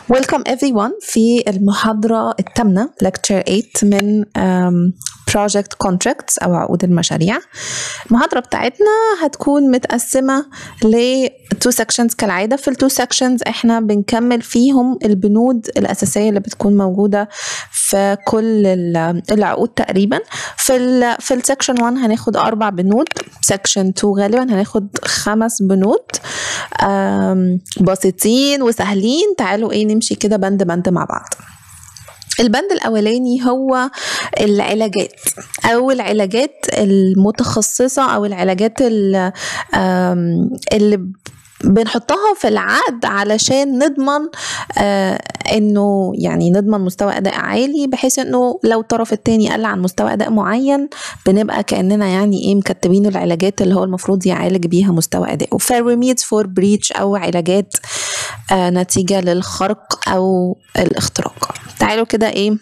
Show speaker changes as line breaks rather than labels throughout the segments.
Welcome everyone في المحاضرة الثامنة lecture 8 من um, project contracts أو عقود المشاريع المحاضرة بتاعتنا هتكون متقسمة ل two sections كالعادة في ال two sections احنا بنكمل فيهم البنود الأساسية اللي بتكون موجودة في كل ال- العقود تقريبا في ال في ال section 1 هناخد أربع بنود section 2 غالبا هناخد خمس بنود آم، بسيطين وسهلين تعالوا ايه نمشي كده بند بند مع بعض البند الاولاني هو العلاجات او العلاجات المتخصصه او العلاجات ال- آم، اللي بنحطها في العقد علشان نضمن آه انه يعني نضمن مستوى اداء عالي بحيث انه لو الطرف التاني قل عن مستوى اداء معين بنبقى كاننا يعني ايه مكتبين العلاجات اللي هو المفروض يعالج بيها مستوى ادائه فريميدز فور بريتش او علاجات آه نتيجه للخرق او الاختراق تعالوا كده ايه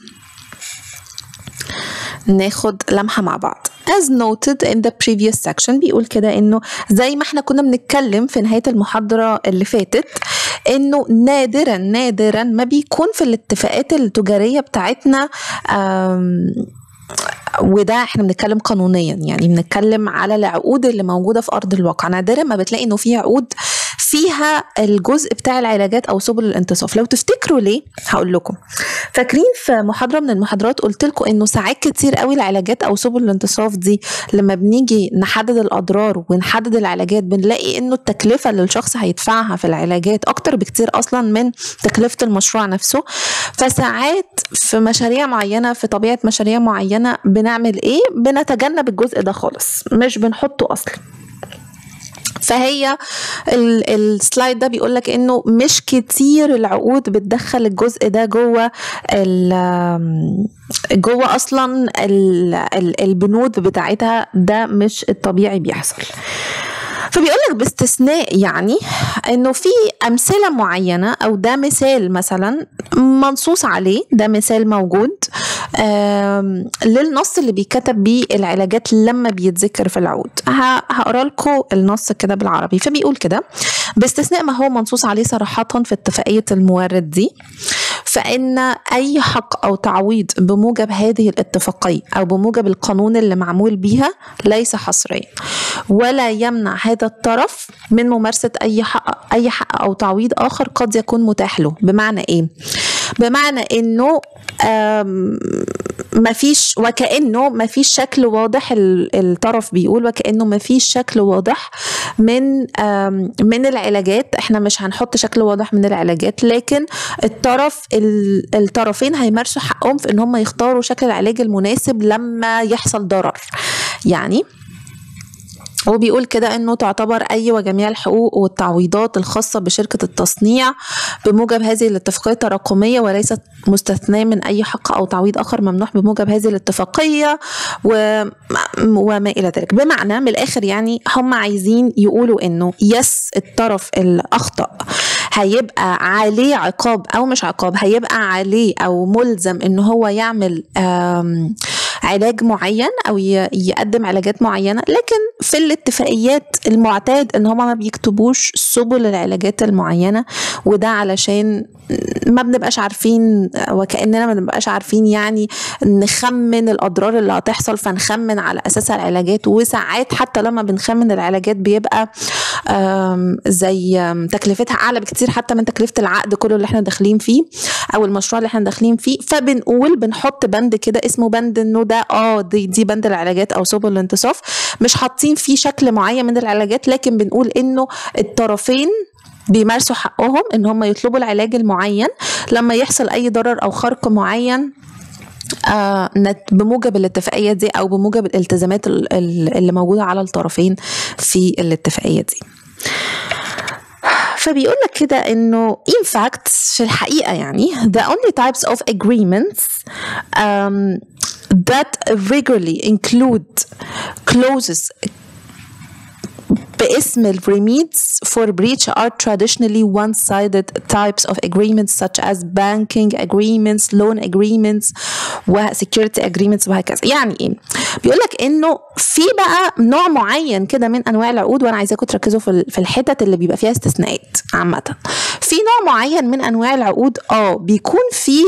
ناخد لمحة مع بعض as noted in the previous section بيقول كده انه زي ما احنا كنا بنتكلم في نهاية المحاضرة اللي فاتت انه نادرا نادرا ما بيكون في الاتفاقات التجارية بتاعتنا آم، وده احنا بنتكلم قانونيا يعني بنتكلم على العقود اللي موجوده في ارض الواقع نادرا ما بتلاقي انه في عقود فيها الجزء بتاع العلاجات او سبل الانتصاف لو تفتكروا ليه هقول لكم فاكرين في محاضره من المحاضرات قلت لكم انه ساعات كتير قوي العلاجات او سبل الانتصاف دي لما بنيجي نحدد الاضرار ونحدد العلاجات بنلاقي انه التكلفه اللي الشخص هيدفعها في العلاجات اكتر بكتير اصلا من تكلفه المشروع نفسه فساعات في مشاريع معينه في طبيعه مشاريع معينه بنعمل ايه بنتجنب الجزء ده خالص مش بنحطه اصلا فهي ال- السلايد ده بيقول لك انه مش كتير العقود بتدخل الجزء ده جوه ال- جوه اصلا ال- ال- البنود بتاعتها ده مش الطبيعي بيحصل فبيقول لك باستثناء يعني انه في امثله معينه او ده مثال مثلا منصوص عليه ده مثال موجود آم، للنص اللي بيكتب بيه العلاجات لما بيتذكر في العقود ه- هقرا لكم النص كده بالعربي فبيقول كده باستثناء ما هو منصوص عليه صراحه في اتفاقيه المورد دي فإن أي حق أو تعويض بموجب هذه الاتفاقية أو بموجب القانون اللي معمول بيها ليس حصريا ولا يمنع هذا الطرف من ممارسة أي حق أي حق أو تعويض آخر قد يكون متاح له بمعنى إيه؟ بمعنى إنه آم، مفيش وكأنه مفيش شكل واضح ال- الطرف بيقول وكأنه مفيش شكل واضح من آم، من العلاجات احنا مش هنحط شكل واضح من العلاجات لكن الطرف ال- الطرفين هيمارسوا حقهم في ان هم يختاروا شكل العلاج المناسب لما يحصل ضرر يعني وبيقول كده انه تعتبر اي وجميع الحقوق والتعويضات الخاصه بشركه التصنيع بموجب هذه الاتفاقيه تراكميه وليست مستثناه من اي حق او تعويض اخر ممنوح بموجب هذه الاتفاقيه و... وما الى ذلك بمعنى من الاخر يعني هم عايزين يقولوا انه يس الطرف اللي اخطا هيبقى عليه عقاب او مش عقاب هيبقى عليه او ملزم ان هو يعمل آم، علاج معين او ي- يقدم علاجات معينه لكن في الاتفاقيات المعتاد ان هما ما بيكتبوش سبل العلاجات المعينه وده علشان ما بنبقاش عارفين وكاننا ما بنبقاش عارفين يعني نخمن الاضرار اللي هتحصل فنخمن على اساسها العلاجات وساعات حتى لما بنخمن العلاجات بيبقى آم، زي آم، تكلفتها اعلى بكتير حتى من تكلفه العقد كله اللي احنا داخلين فيه او المشروع اللي احنا داخلين فيه فبنقول بنحط بند كده اسمه بند انه ده اه دي دي بند العلاجات او سبل الانتصاف مش حاطين فيه شكل معين من العلاجات لكن بنقول انه الطرفين بيمارسوا حقهم ان هم يطلبوا العلاج المعين لما يحصل اي ضرر او خرق معين آه نت- بموجب الاتفاقية دي أو بموجب الالتزامات ال- ال- اللي موجودة على الطرفين في الاتفاقية دي فبيقول لك كده انه in fact في الحقيقه يعني the only types of agreements um, that regularly include clauses باسم ال remedies for breach are traditionally one-sided types of agreements such as banking agreements, loan agreements و security agreements وهكذا يعني ايه بيقول لك انه في بقى نوع معين كده من انواع العقود وانا عايزاكم تركزوا في في الحتت اللي بيبقى فيها استثناءات عامه في نوع معين من انواع العقود اه بيكون فيه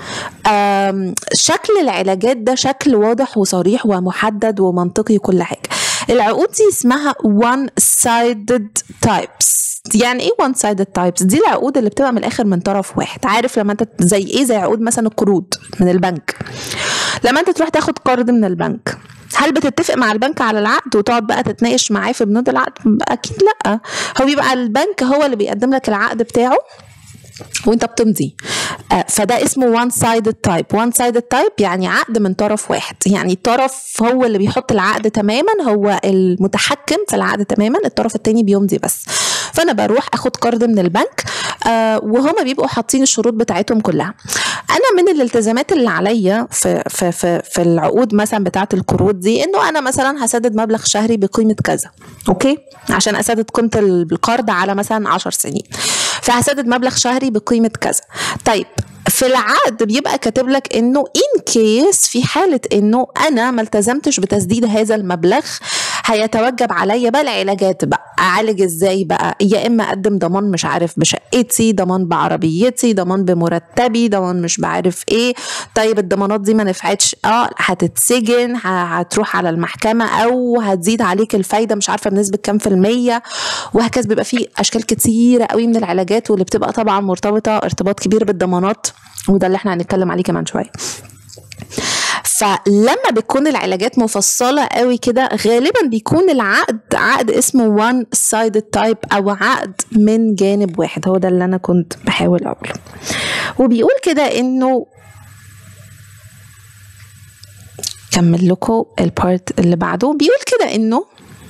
شكل العلاجات ده شكل واضح وصريح ومحدد ومنطقي وكل حاجه العقود دي اسمها one sided types يعني ايه one sided types دي العقود اللي بتبقى من الاخر من طرف واحد عارف لما انت زي ايه زي عقود مثلا القروض من البنك لما انت تروح تاخد قرض من البنك هل بتتفق مع البنك على العقد وتقعد بقى تتناقش معاه في بنود العقد اكيد لا هو بيبقى البنك هو اللي بيقدم لك العقد بتاعه وانت بتمضي آه فده اسمه one sided type one sided type يعني عقد من طرف واحد يعني الطرف هو اللي بيحط العقد تماما هو المتحكم في العقد تماما الطرف التاني بيمضي بس فانا بروح اخد قرض من البنك آه وهما بيبقوا حاطين الشروط بتاعتهم كلها انا من الالتزامات اللي عليا في في في, في العقود مثلا بتاعه القروض دي انه انا مثلا هسدد مبلغ شهري بقيمه كذا اوكي عشان اسدد قيمه القرض على مثلا 10 سنين فهسدد مبلغ شهري بقيمه كذا طيب في العقد بيبقى كاتب لك انه ان كيس في حاله انه انا ما التزمتش بتسديد هذا المبلغ هيتوجب عليا بقى العلاجات بقى اعالج ازاي بقى يا اما اقدم ضمان مش عارف بشقتي ضمان بعربيتي ضمان بمرتبي ضمان مش بعرف ايه طيب الضمانات دي ما نفعتش اه هتتسجن هتروح على المحكمه او هتزيد عليك الفايده مش عارفه بنسبه كام في الميه وهكذا بيبقى في اشكال كتيره قوي من العلاجات واللي بتبقى طبعا مرتبطه ارتباط كبير بالضمانات وده اللي احنا هنتكلم عليه كمان شويه فلما بتكون العلاجات مفصله قوي كده غالبا بيكون العقد عقد اسمه one sided type او عقد من جانب واحد هو ده اللي انا كنت بحاول اقوله وبيقول كده انه كمل لكم البارت اللي بعده بيقول كده انه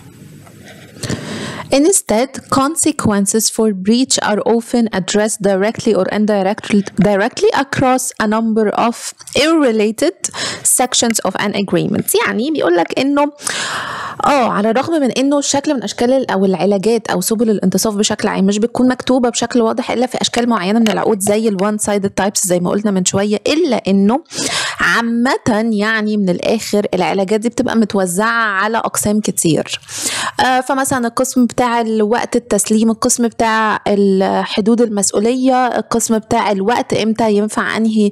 Instead, consequences for breach are often addressed directly or indirectly directly across a number of irrelated sections of an agreement. يعني بيقول لك انه اه على الرغم من انه شكل من اشكال او العلاجات او سبل الانتصاف بشكل عام مش بتكون مكتوبه بشكل واضح الا في اشكال معينه من العقود زي الوان سايد تايبس زي ما قلنا من شويه الا انه عامه يعني من الاخر العلاجات دي بتبقى متوزعه على اقسام كتير آه فمثلا القسم بتاع الوقت التسليم القسم بتاع حدود المسؤوليه القسم بتاع الوقت امتى ينفع انهي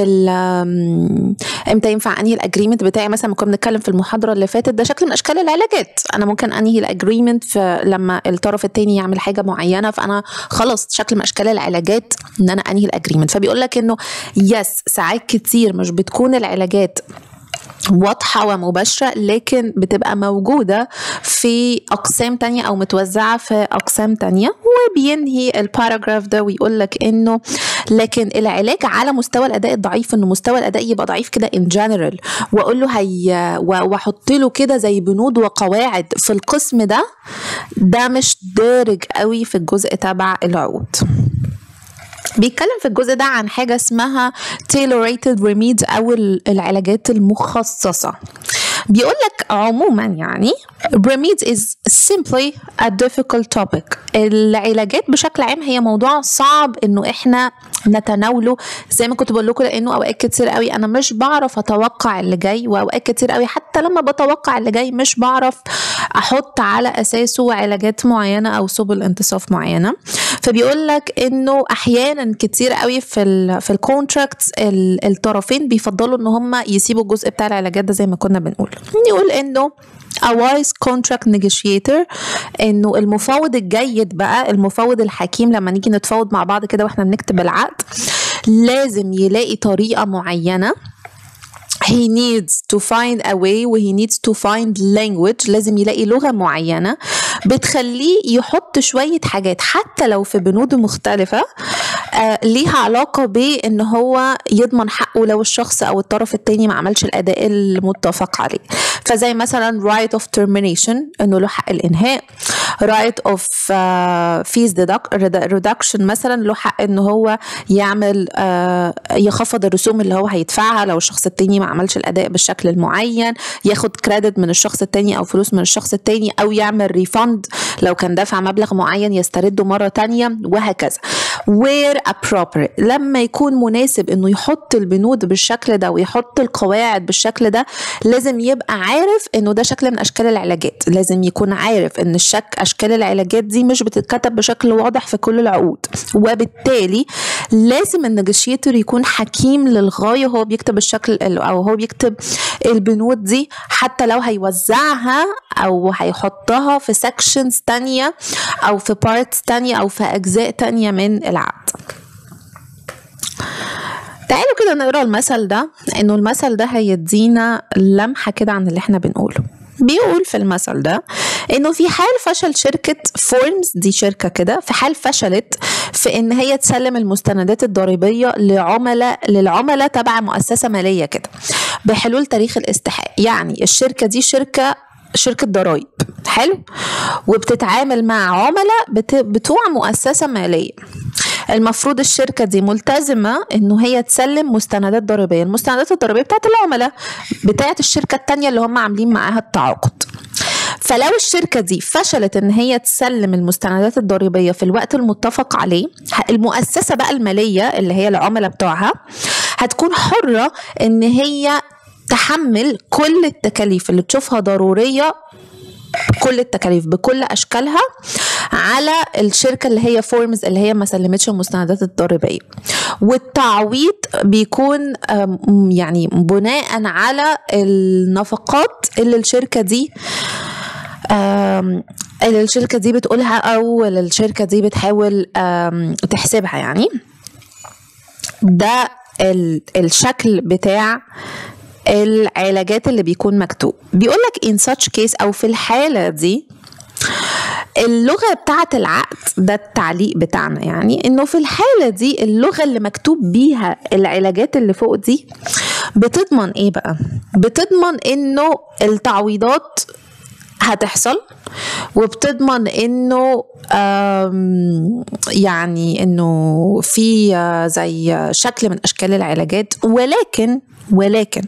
امتى ينفع انهي الاجريمنت بتاعي مثلا كنا بنتكلم في المحاضره اللي فاتت ده شكل من اشكال العلاجات انا ممكن انهي الاجريمنت لما الطرف الثاني يعمل حاجه معينه فانا خلاص شكل من اشكال العلاجات ان انا انهي الاجريمنت فبيقول لك انه يس ساعات كتير مش بتكون العلاجات واضحة ومباشرة لكن بتبقى موجودة في أقسام تانية أو متوزعة في أقسام تانية وبينهي الباراجراف ده ويقول لك إنه لكن العلاج على مستوى الأداء الضعيف إنه مستوى الأداء يبقى ضعيف كده إن جنرال وأقول له هي وأحط له كده زي بنود وقواعد في القسم ده ده مش دارج قوي في الجزء تبع العقود بيتكلم في الجزء ده عن حاجة اسمها tailorated remedies أو العلاجات المخصصة بيقول لك عموما يعني remedies is simply a difficult topic العلاجات بشكل عام هي موضوع صعب انه احنا نتناوله زي ما كنت بقول لكم لانه اوقات كتير قوي انا مش بعرف اتوقع اللي جاي واوقات كتير قوي حتى لما بتوقع اللي جاي مش بعرف احط على اساسه علاجات معينه او سبل انتصاف معينه فبيقول لك انه احيانا كتير قوي في ال في الكونتراكت الطرفين بيفضلوا ان هم يسيبوا الجزء بتاع العلاجات ده زي ما كنا بنقول يقول انه a wise contract negotiator انه المفاوض الجيد بقى المفاوض الحكيم لما نيجي نتفاوض مع بعض كده واحنا بنكتب العقد لازم يلاقي طريقه معينه he needs to find a way و he needs to find language لازم يلاقي لغة معينة بتخليه يحط شوية حاجات حتى لو في بنود مختلفة آه ليها علاقه بان هو يضمن حقه لو الشخص او الطرف التاني ما عملش الاداء المتفق عليه فزي مثلا right of termination انه له حق الانهاء right of uh, fees reduction مثلا له حق ان هو يعمل uh, يخفض الرسوم اللي هو هيدفعها لو الشخص التاني ما عملش الاداء بالشكل المعين ياخد كريدت من الشخص التاني او فلوس من الشخص التاني او يعمل ريفند لو كان دافع مبلغ معين يسترده مره تانية وهكذا where appropriate لما يكون مناسب انه يحط البنود بالشكل ده ويحط القواعد بالشكل ده لازم يبقى عارف انه ده شكل من اشكال العلاجات لازم يكون عارف ان الشك اشكال العلاجات دي مش بتتكتب بشكل واضح في كل العقود وبالتالي لازم النيجوشيتور يكون حكيم للغايه وهو بيكتب الشكل او هو بيكتب البنود دي حتى لو هيوزعها او هيحطها في سكشنز تانية او في بارتس تانية او في اجزاء تانية من العقد تعالوا كده نقرا المثل ده انه المثل ده هيدينا لمحه كده عن اللي احنا بنقوله بيقول في المثل ده انه في حال فشل شركه فورمز دي شركه كده في حال فشلت في ان هي تسلم المستندات الضريبيه لعملاء للعملاء تبع مؤسسه ماليه كده بحلول تاريخ الاستحقاق يعني الشركه دي شركه شركة ضرايب حلو وبتتعامل مع عملاء بتوع مؤسسة مالية المفروض الشركة دي ملتزمة انه هي تسلم مستندات ضريبية المستندات الضريبية بتاعت العملاء بتاعت الشركة التانية اللي هم عاملين معاها التعاقد فلو الشركة دي فشلت ان هي تسلم المستندات الضريبية في الوقت المتفق عليه المؤسسة بقى المالية اللي هي العملاء بتوعها هتكون حرة ان هي تحمل كل التكاليف اللي تشوفها ضرورية كل التكاليف بكل اشكالها على الشركه اللي هي فورمز اللي هي ما سلمتش المستندات الضريبيه والتعويض بيكون يعني بناء على النفقات اللي الشركه دي اللي الشركه دي بتقولها او اللي الشركه دي بتحاول تحسبها يعني ده الشكل بتاع العلاجات اللي بيكون مكتوب بيقول لك in such case او في الحاله دي اللغه بتاعه العقد ده التعليق بتاعنا يعني انه في الحاله دي اللغه اللي مكتوب بيها العلاجات اللي فوق دي بتضمن ايه بقى بتضمن انه التعويضات هتحصل وبتضمن انه يعني انه في زي شكل من اشكال العلاجات ولكن ولكن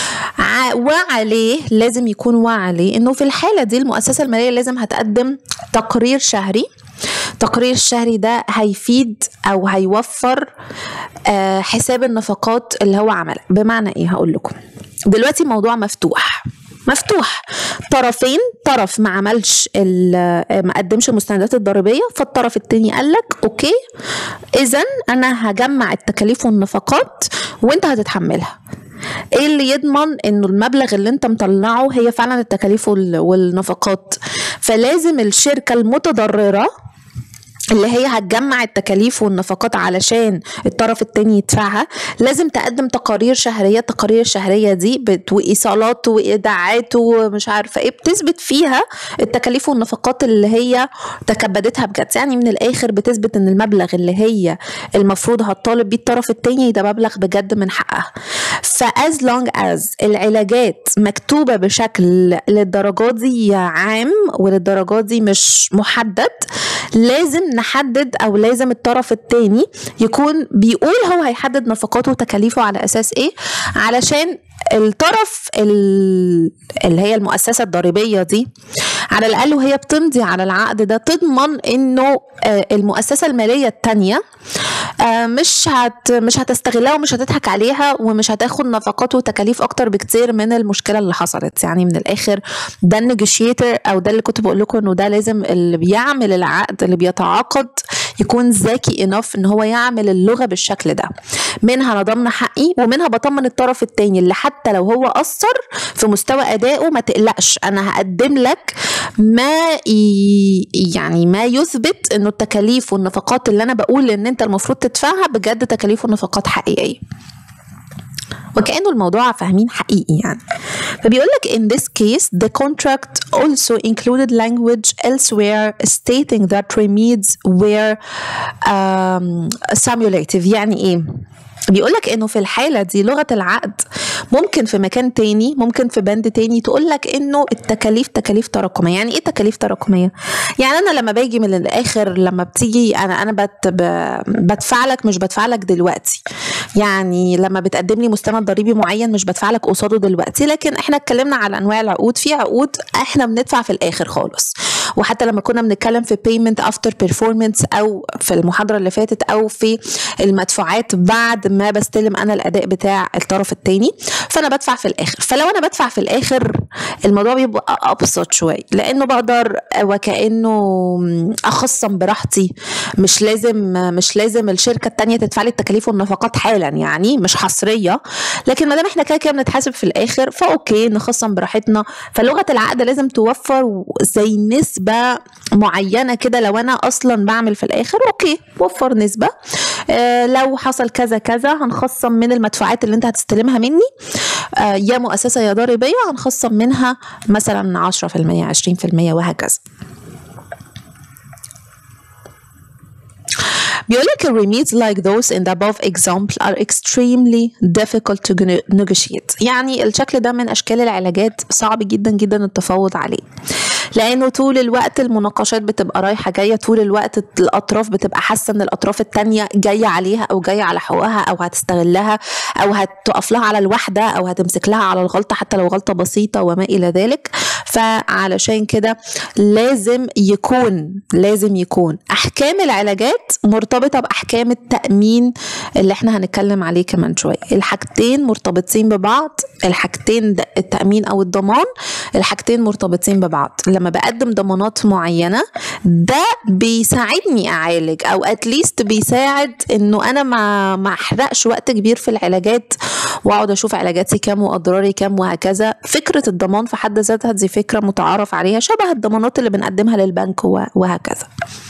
وعليه لازم يكون وعليه انه في الحاله دي المؤسسه الماليه لازم هتقدم تقرير شهري التقرير الشهري ده هيفيد او هيوفر حساب النفقات اللي هو عملها بمعنى ايه هقول لكم دلوقتي موضوع مفتوح مفتوح طرفين طرف ما عملش ما قدمش المستندات الضريبيه فالطرف التاني قال لك اوكي اذا انا هجمع التكاليف والنفقات وانت هتتحملها ايه اللي يضمن انه المبلغ اللي انت مطلعه هي فعلا التكاليف والنفقات فلازم الشركه المتضرره اللي هي هتجمع التكاليف والنفقات علشان الطرف التاني يدفعها لازم تقدم تقارير شهريه التقارير الشهريه دي وايصالات وايداعات ومش عارفه ايه بتثبت فيها التكاليف والنفقات اللي هي تكبدتها بجد يعني من الاخر بتثبت ان المبلغ اللي هي المفروض هتطالب بيه الطرف التاني ده مبلغ بجد من حقها فاز لونج از العلاجات مكتوبه بشكل للدرجات دي عام وللدرجات دي مش محدد لازم نحدد او لازم الطرف التاني يكون بيقول هو هيحدد نفقاته وتكاليفه على اساس ايه علشان الطرف اللي هي المؤسسة الضريبية دي على الأقل وهي بتمضي على العقد ده تضمن إنه المؤسسة المالية التانية مش هت مش هتستغلها ومش هتضحك عليها ومش هتاخد نفقات وتكاليف أكتر بكتير من المشكلة اللي حصلت يعني من الآخر ده النيجوشيتر أو ده اللي كنت بقول لكم إنه ده لازم اللي بيعمل العقد اللي بيتعاقد يكون ذكي انف ان هو يعمل اللغه بالشكل ده منها انا ضامنه حقي ومنها بطمن الطرف التاني اللي حتى لو هو قصر في مستوى ادائه ما تقلقش انا هقدم لك ما يعني ما يثبت انه التكاليف والنفقات اللي انا بقول ان انت المفروض تدفعها بجد تكاليف ونفقات حقيقيه وكأنه الموضوع فاهمين حقيقي يعني فبيقول لك in this case the contract also included language elsewhere stating that remedies were um, simulative يعني ايه بيقول لك انه في الحاله دي لغه العقد ممكن في مكان تاني ممكن في بند تاني تقول لك انه التكاليف تكاليف تراكميه يعني ايه تكاليف تراكميه يعني انا لما باجي من الاخر لما بتيجي انا انا بت بدفع لك مش بدفع لك دلوقتي يعني لما بتقدم لي مستند ضريبي معين مش بدفع لك قصاده دلوقتي لكن احنا اتكلمنا على انواع العقود في عقود احنا بندفع في الاخر خالص وحتى لما كنا بنتكلم في payment after performance او في المحاضره اللي فاتت او في المدفوعات بعد ما بستلم انا الاداء بتاع الطرف الثاني فانا بدفع في الاخر فلو انا بدفع في الاخر الموضوع بيبقى ابسط شويه لانه بقدر وكانه اخصم براحتي مش لازم مش لازم الشركه الثانيه تدفع لي التكاليف والنفقات حالا يعني مش حصريه لكن ما دام احنا كده كده بنتحاسب في الاخر فاوكي نخصم براحتنا فلغه العقد لازم توفر زي نسبه معينه كده لو انا اصلا بعمل في الاخر اوكي وفر نسبه آه لو حصل كذا كذا هنخصم من المدفوعات اللي انت هتستلمها مني آه يا مؤسسه يا ضريبيه هنخصم منها مثلا 10% 20% وهكذا بيقول لك remedes like those in the above example are extremely difficult to negotiate يعني الشكل ده من اشكال العلاجات صعب جدا جدا التفاوض عليه لانه طول الوقت المناقشات بتبقى رايحه جايه طول الوقت الاطراف بتبقى حاسه ان الاطراف التانية جايه عليها او جايه على حقوقها او هتستغلها او هتقف لها على الوحده او هتمسك لها على الغلطه حتى لو غلطه بسيطه وما الى ذلك فعلشان كده لازم يكون لازم يكون احكام العلاجات مرتبطه باحكام التامين اللي احنا هنتكلم عليه كمان شويه الحاجتين مرتبطين ببعض الحاجتين التامين او الضمان الحاجتين مرتبطين ببعض لما بقدم ضمانات معينه ده بيساعدني اعالج او اتليست بيساعد انه انا ما ما احرقش وقت كبير في العلاجات واقعد اشوف علاجاتي كام واضراري كام وهكذا فكره الضمان في حد ذاتها دي فكره متعارف عليها شبه الضمانات اللي بنقدمها للبنك وهكذا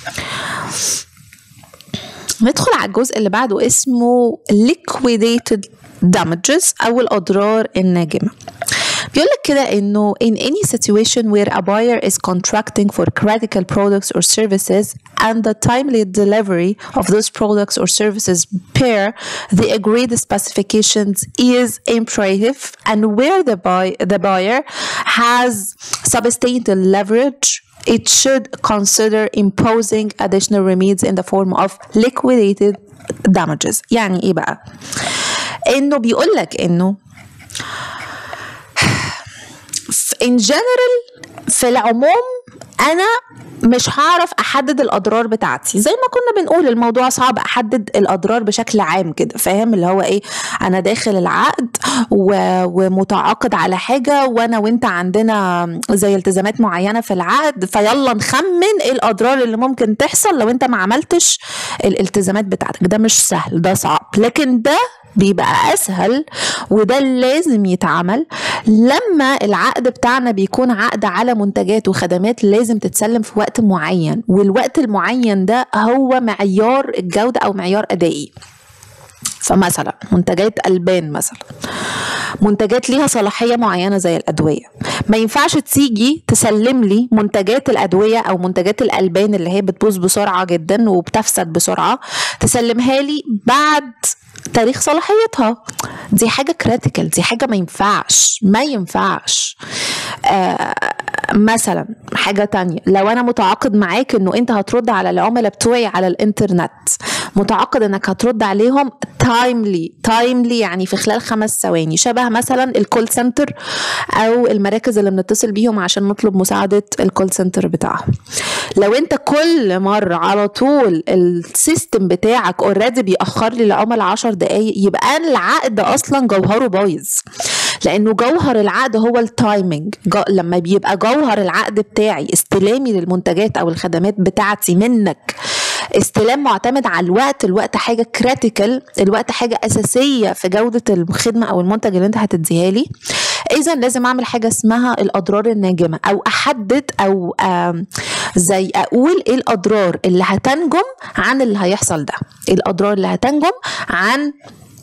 ندخل على الجزء اللي بعده اسمه liquidated damages أو الأضرار الناجمة بيقول لك كده انه in any situation where a buyer is contracting for critical products or services and the timely delivery of those products or services per the agreed specifications is imperative and where the buy the buyer has substantial leverage it should consider imposing additional remedies in the form of liquidated damages يعني ايه بقى انه بيقول لك انه in general في العموم انا مش هعرف احدد الاضرار بتاعتي زي ما كنا بنقول الموضوع صعب احدد الاضرار بشكل عام كده فاهم اللي هو ايه انا داخل العقد و... ومتعاقد على حاجه وانا وانت عندنا زي التزامات معينه في العقد فيلا نخمن ايه الاضرار اللي ممكن تحصل لو انت ما عملتش الالتزامات بتاعتك ده مش سهل ده صعب لكن ده بيبقى اسهل وده لازم يتعمل لما العقد بتاعنا بيكون عقد على منتجات وخدمات لازم تتسلم في وقت معين والوقت المعين ده هو معيار الجوده او معيار ادائي فمثلا منتجات البان مثلا منتجات ليها صلاحيه معينه زي الادويه ما ينفعش تيجي تسلم لي منتجات الادويه او منتجات الالبان اللي هي بتبوظ بسرعه جدا وبتفسد بسرعه تسلمها لي بعد تاريخ صلاحيتها دي حاجة كريتيكال دي حاجة ما ينفعش ما ينفعش آه مثلا حاجة تانية لو أنا متعاقد معاك إنه أنت هترد على العملاء بتوعي على الإنترنت متعاقد إنك هترد عليهم تايملي تايملي يعني في خلال خمس ثواني شبه مثلا الكول سنتر أو المراكز اللي بنتصل بيهم عشان نطلب مساعدة الكول سنتر بتاعهم لو أنت كل مرة على طول السيستم بتاعك اوريدي بيأخر لي العملاء 10 دقايق يبقى العقد اصلا جوهره بايظ لانه جوهر العقد هو التايمنج لما بيبقى جوهر العقد بتاعي استلامي للمنتجات او الخدمات بتاعتي منك استلام معتمد على الوقت الوقت حاجة كريتيكال الوقت حاجة أساسية في جودة الخدمة أو المنتج اللي أنت هتديها لي إذا لازم أعمل حاجة اسمها الأضرار الناجمة أو أحدد أو زي أقول إيه الأضرار اللي هتنجم عن اللي هيحصل ده إيه الأضرار اللي هتنجم عن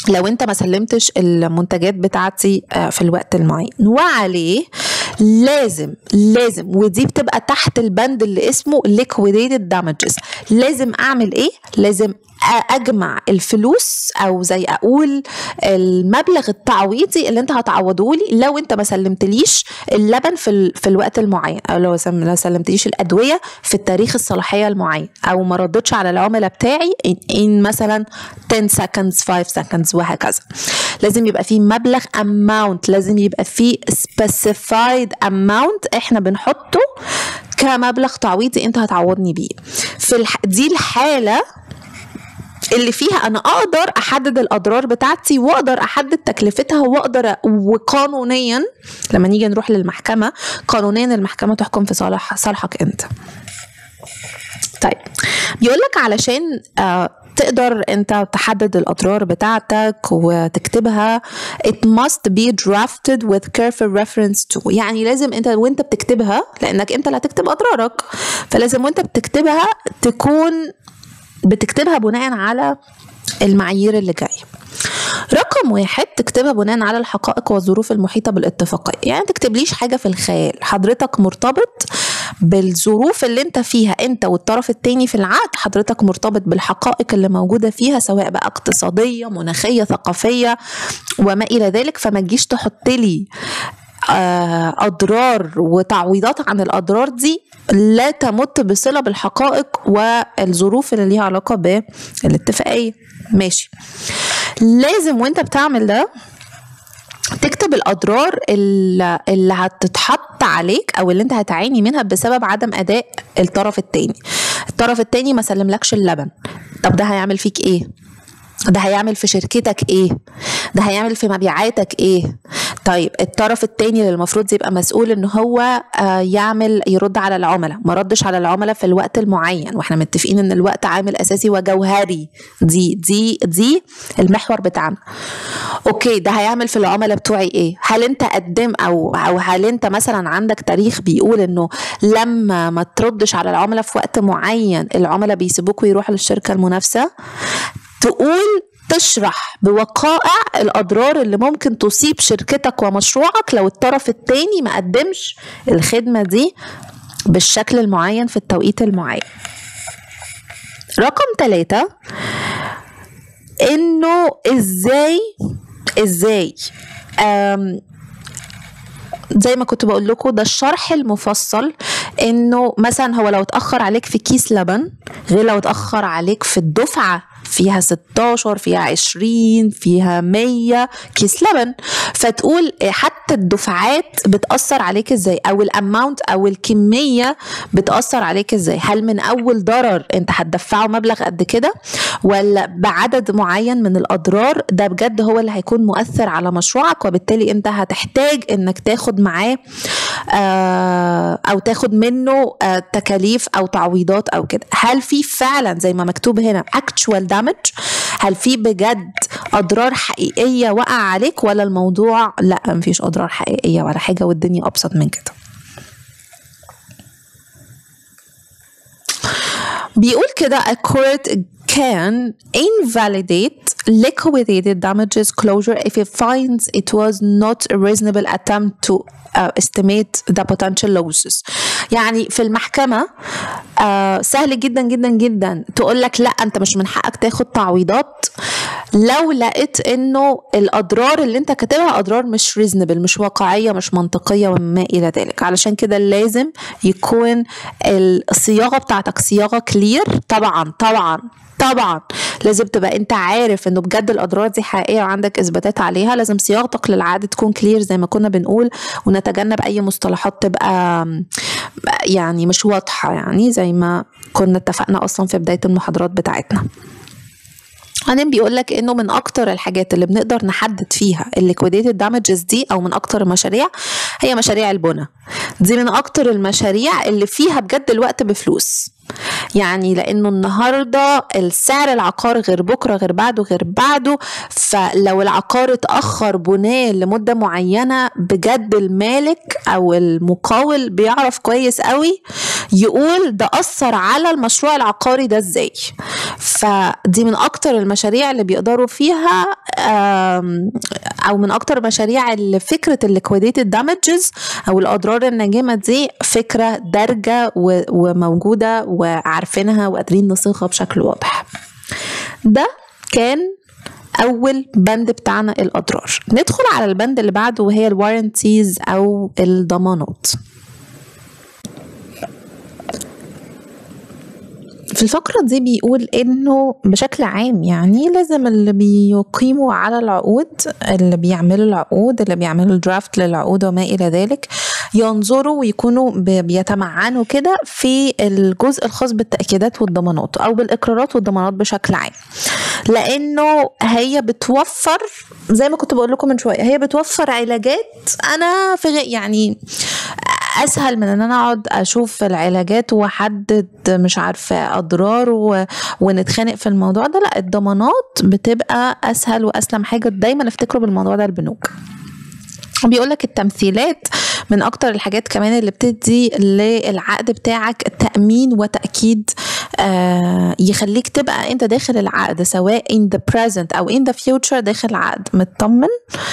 لو انت ما سلمتش المنتجات بتاعتي آه، في الوقت المعين وعليه لازم لازم ودي بتبقى تحت البند اللي اسمه liquidated damages لازم اعمل ايه لازم اجمع الفلوس او زي اقول المبلغ التعويضي اللي انت هتعوضه لي لو انت ما سلمتليش اللبن في ال... في الوقت المعين او لو ما سلمتليش الادويه في التاريخ الصلاحيه المعين او ما ردتش على العملاء بتاعي in, in مثلا 10 seconds 5 seconds وهكذا لازم يبقى في مبلغ amount لازم يبقى في specified amount احنا بنحطه كمبلغ تعويضي انت هتعوضني بيه في الح... دي الحاله اللي فيها انا اقدر احدد الاضرار بتاعتي واقدر احدد تكلفتها واقدر وقانونيا لما نيجي نروح للمحكمه قانونيا المحكمه تحكم في صالح صالحك انت طيب بيقول لك علشان آه تقدر انت تحدد الاضرار بتاعتك وتكتبها it must be drafted with careful reference to يعني لازم انت وانت بتكتبها لانك انت اللي هتكتب اضرارك فلازم وانت بتكتبها تكون بتكتبها بناء على المعايير اللي جايه رقم واحد تكتبها بناء على الحقائق والظروف المحيطة بالاتفاقية يعني تكتبليش حاجة في الخيال حضرتك مرتبط بالظروف اللي انت فيها انت والطرف التاني في العقد حضرتك مرتبط بالحقائق اللي موجودة فيها سواء بقى اقتصادية مناخية ثقافية وما إلى ذلك فما تجيش تحط لي اضرار وتعويضات عن الاضرار دي لا تمت بصله بالحقائق والظروف اللي ليها علاقه بالاتفاقيه ماشي لازم وانت بتعمل ده تكتب الاضرار اللي, اللي هتتحط عليك او اللي انت هتعاني منها بسبب عدم اداء الطرف التاني الطرف التاني ما سلملكش اللبن طب ده هيعمل فيك ايه ده هيعمل في شركتك ايه ده هيعمل في مبيعاتك ايه طيب الطرف التاني اللي المفروض يبقى مسؤول ان هو يعمل يرد على العملاء ما ردش على العملاء في الوقت المعين واحنا متفقين ان الوقت عامل اساسي وجوهري دي دي دي المحور بتاعنا اوكي ده هيعمل في العملاء بتوعي ايه هل انت قدم او او هل انت مثلا عندك تاريخ بيقول انه لما ما تردش على العملاء في وقت معين العملاء بيسيبوك ويروحوا للشركه المنافسه تقول تشرح بوقائع الأضرار اللي ممكن تصيب شركتك ومشروعك لو الطرف التاني ما قدمش الخدمة دي بالشكل المعين في التوقيت المعين رقم ثلاثة انه ازاي ازاي زي ما كنت بقول لكم ده الشرح المفصل انه مثلا هو لو اتاخر عليك في كيس لبن غير لو اتاخر عليك في الدفعه فيها 16 فيها 20 فيها 100 كيس لبن فتقول حتى الدفعات بتأثر عليك ازاي او الاماونت او الكمية بتأثر عليك ازاي هل من اول ضرر انت هتدفعه مبلغ قد كده ولا بعدد معين من الاضرار ده بجد هو اللي هيكون مؤثر على مشروعك وبالتالي انت هتحتاج انك تاخد معاه او تاخد منه تكاليف او تعويضات او كده هل في فعلا زي ما مكتوب هنا actual damage هل في بجد اضرار حقيقيه وقع عليك ولا الموضوع لا مفيش اضرار حقيقيه ولا حاجه والدنيا ابسط من كده بيقول كده a court can invalidate liquidated damages closure if it finds it was not a reasonable attempt to uh, estimate the potential losses يعني في المحكمة uh, سهل جدا جدا جدا تقول لك لا انت مش من حقك تاخد تعويضات لو لقيت انه الاضرار اللي انت كاتبها اضرار مش ريزنبل مش واقعيه مش منطقيه وما الى ذلك علشان كده لازم يكون الصياغه بتاعتك صياغه كلير طبعا طبعا طبعا لازم تبقى انت عارف انه بجد الاضرار دي حقيقيه وعندك اثباتات عليها لازم صياغتك للعقد تكون كلير زي ما كنا بنقول ونتجنب اي مصطلحات تبقى يعني مش واضحه يعني زي ما كنا اتفقنا اصلا في بدايه المحاضرات بتاعتنا بعدين بيقول لك انه من اكتر الحاجات اللي بنقدر نحدد فيها الليكويديتد دامجز دي او من اكتر المشاريع هي مشاريع البنى دي من اكتر المشاريع اللي فيها بجد الوقت بفلوس يعني لانه النهارده السعر العقار غير بكره غير بعده غير بعده فلو العقار اتاخر بناه لمده معينه بجد المالك او المقاول بيعرف كويس قوي يقول ده اثر على المشروع العقاري ده ازاي فدي من اكتر المشاريع اللي بيقدروا فيها او من اكتر المشاريع اللي فكره الليكويديتد دامجز او الاضرار الناجمه دي فكره دارجه وموجوده وعارفينها وقادرين نصيغها بشكل واضح ده كان اول بند بتاعنا الاضرار ندخل على البند اللي بعده وهي الوارنتيز او الضمانات في الفقرة دي بيقول إنه بشكل عام يعني لازم اللي بيقيموا على العقود اللي بيعملوا العقود اللي بيعملوا الدرافت للعقود وما إلى ذلك ينظروا ويكونوا بيتمعنوا كده في الجزء الخاص بالتأكيدات والضمانات أو بالإقرارات والضمانات بشكل عام لأنه هي بتوفر زي ما كنت بقول لكم من شوية هي بتوفر علاجات أنا في يعني اسهل من ان انا اقعد اشوف العلاجات واحدد مش عارفه اضرار و... ونتخانق في الموضوع ده لا الضمانات بتبقى اسهل واسلم حاجه دايما افتكروا بالموضوع ده البنوك بيقول لك التمثيلات من اكتر الحاجات كمان اللي بتدي للعقد بتاعك تامين وتاكيد آه يخليك تبقى انت داخل العقد سواء in the present او in the future داخل العقد مطمن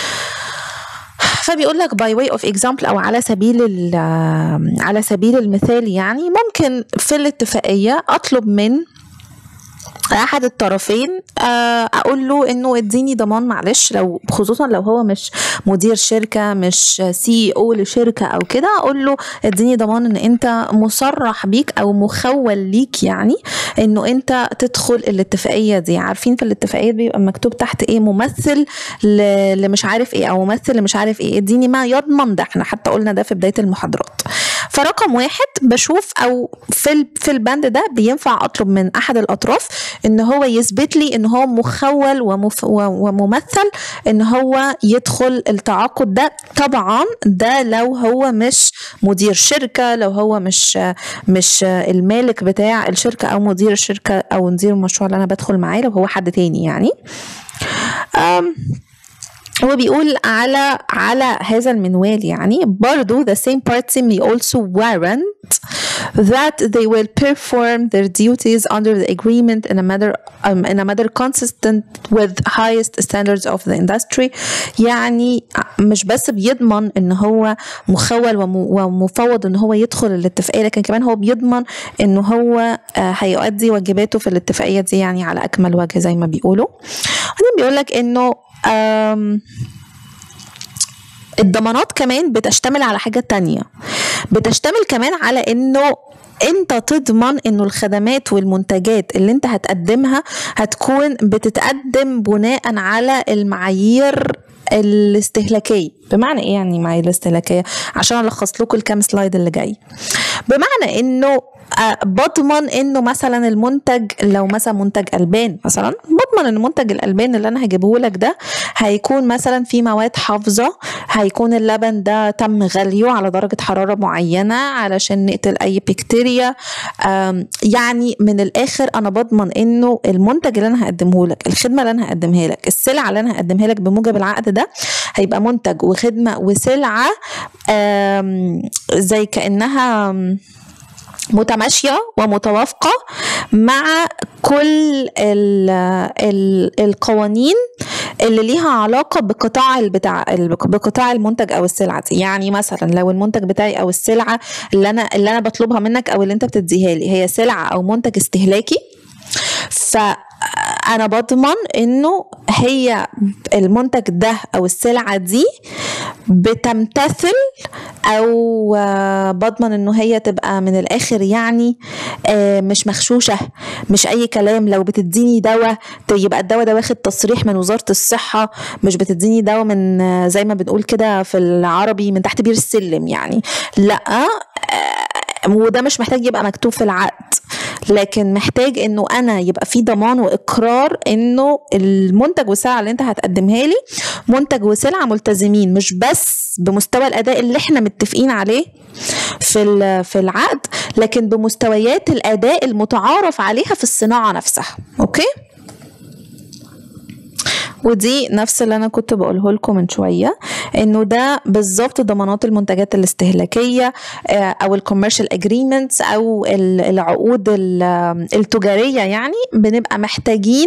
فبيقول لك باي واي اوف اكزامبل او على سبيل على سبيل المثال يعني ممكن في الاتفاقيه اطلب من احد الطرفين آه، اقول له انه اديني ضمان معلش لو خصوصا لو هو مش مدير شركه مش سي او لشركه او كده اقول له اديني ضمان ان انت مصرح بيك او مخول ليك يعني انه انت تدخل الاتفاقيه دي عارفين في الاتفاقيه بيبقى مكتوب تحت ايه ممثل لمش عارف ايه او ممثل لمش عارف ايه اديني ما يضمن ده احنا حتى قلنا ده في بدايه المحاضرات فرقم واحد بشوف او في في البند ده بينفع اطلب من احد الاطراف ان هو يثبت لي ان هو مخول ومف وممثل ان هو يدخل التعاقد ده طبعا ده لو هو مش مدير شركه لو هو مش مش المالك بتاع الشركه او مدير الشركه او مدير المشروع اللي انا بدخل معاه لو هو حد تاني يعني هو بيقول على على هذا المنوال يعني برضو the same party may also warrant that they will perform their duties under the agreement in a manner um, in a manner consistent with highest standards of the industry يعني مش بس بيضمن ان هو مخول ومفوض ان هو يدخل الاتفاقيه لكن كمان هو بيضمن ان هو هيؤدي واجباته في الاتفاقيه دي يعني على اكمل وجه زي ما بيقولوا بعدين بيقول لك انه الضمانات كمان بتشتمل على حاجة تانية بتشتمل كمان على انه انت تضمن انه الخدمات والمنتجات اللي انت هتقدمها هتكون بتتقدم بناء على المعايير الاستهلاكيه بمعنى ايه يعني معايير الاستهلاكيه عشان الخص لكم الكام سلايد اللي جاي بمعنى انه بضمن انه مثلا المنتج لو مثلا منتج البان مثلا بضمن ان منتج الالبان اللي انا هجيبه لك ده هيكون مثلا في مواد حافظه هيكون اللبن ده تم غليه على درجه حراره معينه علشان نقتل اي بكتيريا يعني من الاخر انا بضمن انه المنتج اللي انا هقدمه لك الخدمه اللي انا هقدمها لك السلعه اللي انا هقدمها لك بموجب العقد ده هيبقى منتج وخدمه وسلعه زي كانها متماشية ومتوافقة مع كل ال ال القوانين اللي ليها علاقة بقطاع البتاع بقطاع المنتج أو السلعة دي يعني مثلا لو المنتج بتاعي أو السلعة اللي أنا اللي أنا بطلبها منك أو اللي أنت بتديها لي هي سلعة أو منتج استهلاكي ف انا بضمن انه هي المنتج ده او السلعه دي بتمتثل او بضمن انه هي تبقى من الاخر يعني مش مغشوشه مش اي كلام لو بتديني دواء يبقى الدواء ده واخد تصريح من وزاره الصحه مش بتديني دواء من زي ما بنقول كده في العربي من تحت بير السلم يعني لا وده مش محتاج يبقى مكتوب في العقد لكن محتاج انه انا يبقى في ضمان واقرار انه المنتج والسلعه اللي انت هتقدمها لي منتج وسلعه ملتزمين مش بس بمستوى الاداء اللي احنا متفقين عليه في في العقد لكن بمستويات الاداء المتعارف عليها في الصناعه نفسها اوكي ودي نفس اللي انا كنت بقوله لكم من شويه انه ده بالظبط ضمانات المنتجات الاستهلاكيه او الكوميرشال اجريمنتس او العقود التجاريه يعني بنبقى محتاجين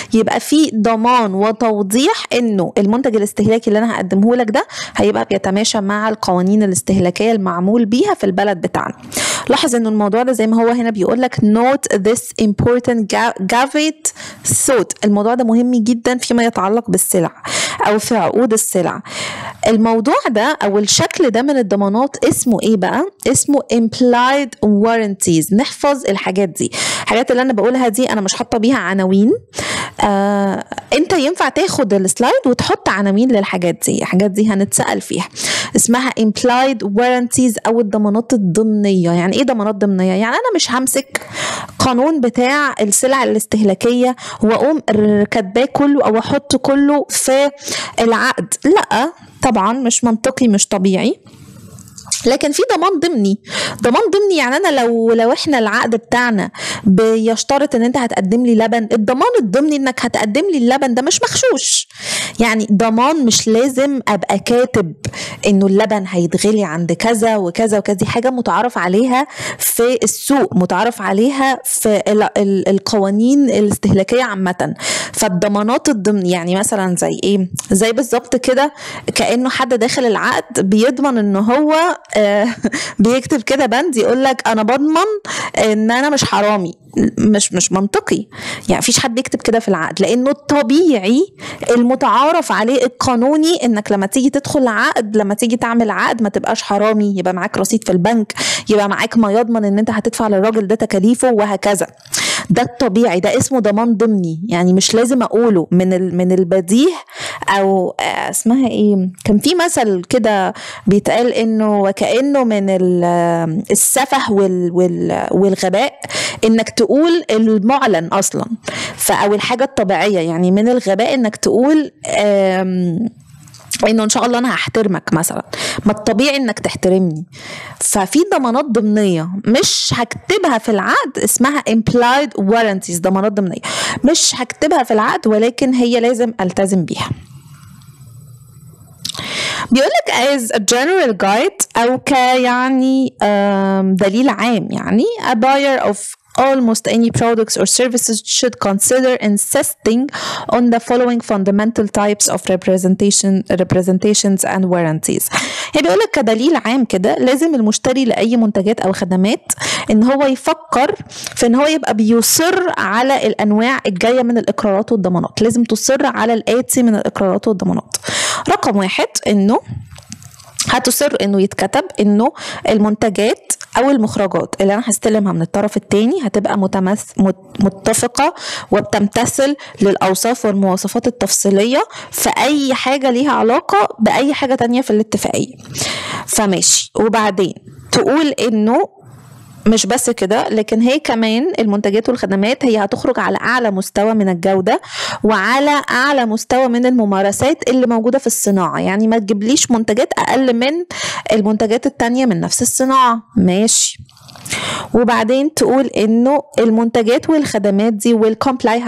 يبقى في ضمان وتوضيح انه المنتج الاستهلاكي اللي انا هقدمه لك ده هيبقى بيتماشى مع القوانين الاستهلاكيه المعمول بيها في البلد بتاعنا لاحظ انه الموضوع ده زي ما هو هنا بيقول لك note this important caveat thought الموضوع ده مهم جدا فيما يتعلق بالسلع او في عقود السلع الموضوع ده او الشكل ده من الضمانات اسمه ايه بقى اسمه implied warranties نحفظ الحاجات دي الحاجات اللي انا بقولها دي انا مش حاطه بيها عناوين آه انت ينفع تاخد السلايد وتحط عناوين للحاجات دي الحاجات دي هنتسال فيها اسمها implied warranties او الضمانات الضمنيه يعني ايه ضمانات ضمنيه يعني انا مش همسك قانون بتاع السلع الاستهلاكيه واقوم كاتباه كله او احط كله في العقد لا طبعا مش منطقي مش طبيعي لكن في ضمان ضمني ضمان ضمني يعني انا لو لو احنا العقد بتاعنا بيشترط ان انت هتقدم لي لبن الضمان الضمني انك هتقدم لي اللبن ده مش مغشوش يعني ضمان مش لازم ابقى كاتب انه اللبن هيتغلي عند كذا وكذا وكذا دي حاجه متعارف عليها في السوق متعارف عليها في ال ال القوانين الاستهلاكيه عامه فالضمانات الضمن يعني مثلا زي ايه زي بالظبط كده كانه حد داخل العقد بيضمن ان هو آه بيكتب كده بند يقول لك انا بضمن ان انا مش حرامي مش مش منطقي يعني مفيش حد يكتب كده في العقد لانه الطبيعي المتعارف عليه القانوني انك لما تيجي تدخل عقد لما تيجي تعمل عقد ما تبقاش حرامي يبقى معاك رصيد في البنك يبقى معاك ما يضمن ان انت هتدفع للراجل ده تكاليفه وهكذا ده الطبيعي ده اسمه ضمان ضمني يعني مش لازم اقوله من من البديهه او اسمها ايه كان في مثل كده بيتقال انه وكانه من السفه وال وال والغباء انك تقول المعلن اصلا او الحاجه الطبيعيه يعني من الغباء انك تقول انه ان شاء الله انا هحترمك مثلا ما الطبيعي انك تحترمني ففي ضمانات ضمنيه مش هكتبها في العقد اسمها implied warranties ضمانات ضمنيه مش هكتبها في العقد ولكن هي لازم التزم بيها بيقول لك as a general guide او ك يعني دليل عام يعني a buyer of almost any products or services should consider insisting on the following fundamental types of representation representations and warranties يعني بيقول لك كدليل عام كده لازم المشتري لاي منتجات او خدمات ان هو يفكر في ان هو يبقى بيصر على الانواع الجايه من الاقرارات والضمانات لازم تصر على الاتي من الاقرارات والضمانات رقم واحد انه هتصر انه يتكتب انه المنتجات او المخرجات اللي انا هستلمها من الطرف الثاني هتبقى متمث متفقه وبتمتثل للاوصاف والمواصفات التفصيليه في اي حاجه ليها علاقه باي حاجه تانية في الاتفاقيه فماشي وبعدين تقول انه مش بس كده لكن هي كمان المنتجات والخدمات هي هتخرج على اعلى مستوى من الجوده وعلى اعلى مستوى من الممارسات اللي موجوده في الصناعه يعني ما تجيبليش منتجات اقل من المنتجات التانية من نفس الصناعه ماشي وبعدين تقول انه المنتجات والخدمات دي والكومبلاي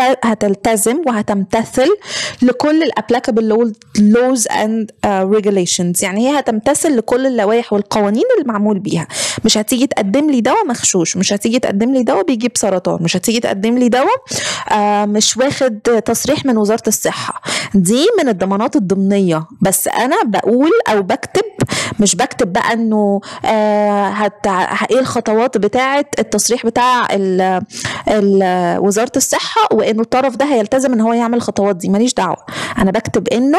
هتلتزم وهتمتثل لكل الابليكابل لوز اند ريجوليشنز يعني هي هتمتثل لكل اللوائح والقوانين اللي معمول بيها مش هتيجي تقدم لي دواء مغشوش مش هتيجي تقدم لي دواء بيجيب سرطان مش هتيجي تقدم لي دواء آه مش واخد تصريح من وزاره الصحه دي من الضمانات الضمنيه بس انا بقول او بكتب مش بكتب بقى انه آه هت... ايه الخطوات بتاعه التصريح بتاع ال ال وزاره الصحه وانه الطرف ده هيلتزم ان هو يعمل الخطوات دي ماليش دعوه انا بكتب انه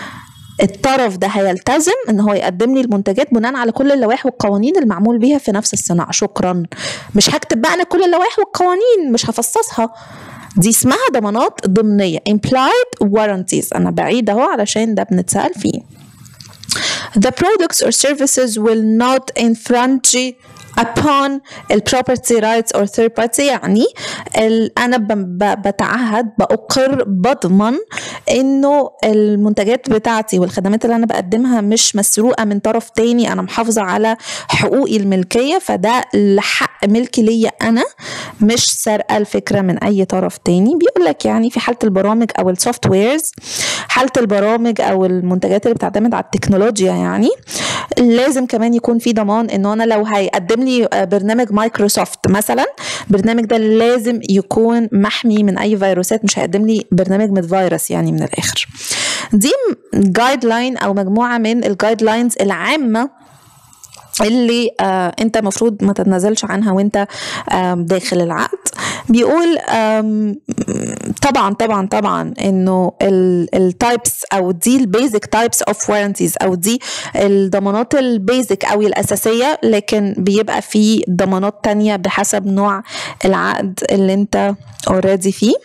الطرف ده هيلتزم ان هو يقدم لي المنتجات بناء على كل اللوائح والقوانين المعمول بيها في نفس الصناعه شكرا مش هكتب بقى انا كل اللوائح والقوانين مش هفصصها دي اسمها ضمانات ضمنيه implied warranties انا بعيد اهو علشان ده بنتسال فيه The products or services will not infringe upon property rights or third party يعني انا بتعهد باقر بضمن انه المنتجات بتاعتي والخدمات اللي انا بقدمها مش مسروقه من طرف تاني انا محافظه على حقوقي الملكيه فده حق ملكي ليا انا مش سارقه الفكره من اي طرف تاني بيقول لك يعني في حاله البرامج او السوفت ويرز حاله البرامج او المنتجات اللي بتعتمد على التكنولوجيا يعني لازم كمان يكون في ضمان انه انا لو هيقدم لي برنامج مايكروسوفت مثلا البرنامج ده لازم يكون محمي من اي فيروسات مش هيقدم لي برنامج متفيروس يعني من الاخر دي جايد لاين او مجموعه من الجايد لاينز العامه اللي آه انت المفروض ما تتنازلش عنها وانت آه داخل العقد بيقول طبعا طبعا طبعا انه التايبس او دي البيزك تايبس اوف وارنتيز او دي الضمانات البيزك او الاساسيه لكن بيبقى في ضمانات تانية بحسب نوع العقد اللي انت اوريدي فيه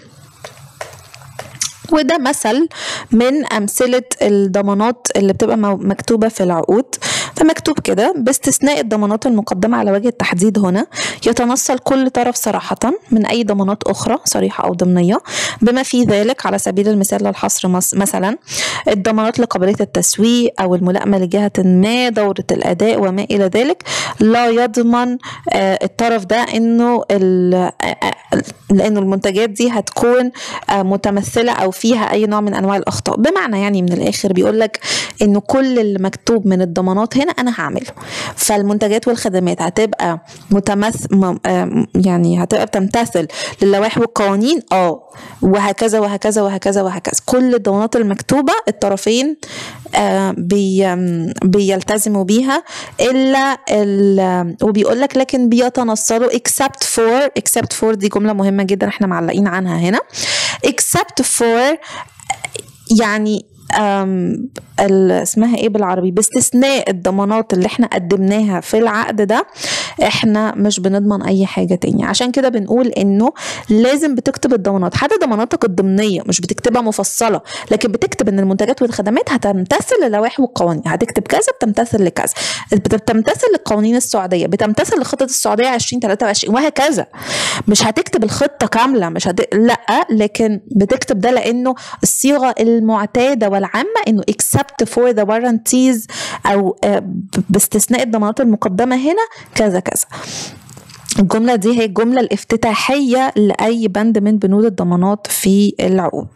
وده مثل من أمثلة الضمانات اللي بتبقى مكتوبة في العقود فمكتوب كده باستثناء الضمانات المقدمة على وجه التحديد هنا يتنصل كل طرف صراحة من أي ضمانات أخرى صريحة أو ضمنية بما في ذلك على سبيل المثال للحصر مثلا الضمانات لقابلية التسويق أو الملائمة لجهة ما دورة الأداء وما إلى ذلك لا يضمن الطرف ده إنه لأنه المنتجات دي هتكون متمثلة أو فيها أي نوع من أنواع الأخطاء بمعنى يعني من الآخر بيقول لك إنه كل اللي مكتوب من الضمانات هنا أنا هعمله فالمنتجات والخدمات هتبقى متمثل يعني هتبقى بتمتثل للوائح والقوانين اه وهكذا وهكذا وهكذا وهكذا كل الضمانات المكتوبة الطرفين آه بي بيلتزموا بيها الا وبيقول لك لكن بيتنصلوا except for except for دي جمله مهمه جدا احنا معلقين عنها هنا except for يعني اسمها ايه بالعربي باستثناء الضمانات اللي احنا قدمناها في العقد ده احنا مش بنضمن اي حاجه تانية عشان كده بنقول انه لازم بتكتب الضمانات حتى ضماناتك الضمنيه مش بتكتبها مفصله لكن بتكتب ان المنتجات والخدمات هتمتثل للوائح والقوانين هتكتب كذا بتمتثل لكذا بتمتثل للقوانين السعوديه بتمتثل لخطه السعوديه 2023 وهكذا مش هتكتب الخطه كامله مش هت... لا لكن بتكتب ده لانه الصيغه المعتاده والعامه انه except for the warranties او باستثناء الضمانات المقدمه هنا كذا كذا الجملة دي هي الجملة الافتتاحية لأي بند من بنود الضمانات في العقود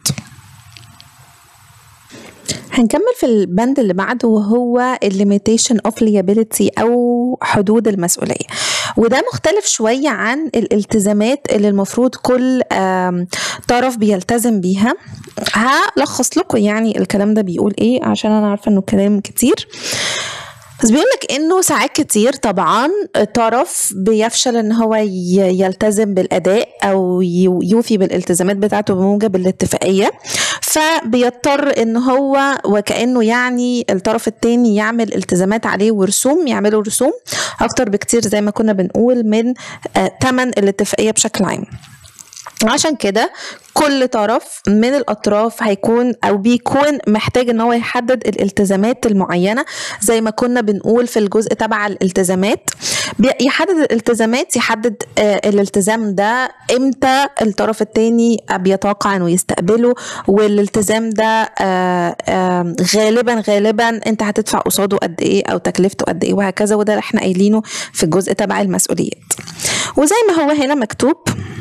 هنكمل في البند اللي بعده وهو limitation of liability أو حدود المسؤولية وده مختلف شوية عن الالتزامات اللي المفروض كل طرف بيلتزم بيها هلخص لكم يعني الكلام ده بيقول ايه عشان انا عارفة انه كلام كتير بس بيقول لك انه ساعات كتير طبعا طرف بيفشل ان هو يلتزم بالاداء او يوفي بالالتزامات بتاعته بموجب الاتفاقيه فبيضطر ان هو وكانه يعني الطرف التاني يعمل التزامات عليه ورسوم يعملوا رسوم اكتر بكتير زي ما كنا بنقول من ثمن الاتفاقيه بشكل عام عشان كده كل طرف من الاطراف هيكون او بيكون محتاج ان هو يحدد الالتزامات المعينه زي ما كنا بنقول في الجزء تبع الالتزامات يحدد الالتزامات يحدد آه الالتزام ده امتى الطرف التاني بيتوقع انه يستقبله والالتزام ده آه آه غالبا غالبا انت هتدفع قصاده قد ايه او تكلفته قد ايه وهكذا وده احنا قايلينه في الجزء تبع المسؤوليات وزي ما هو هنا مكتوب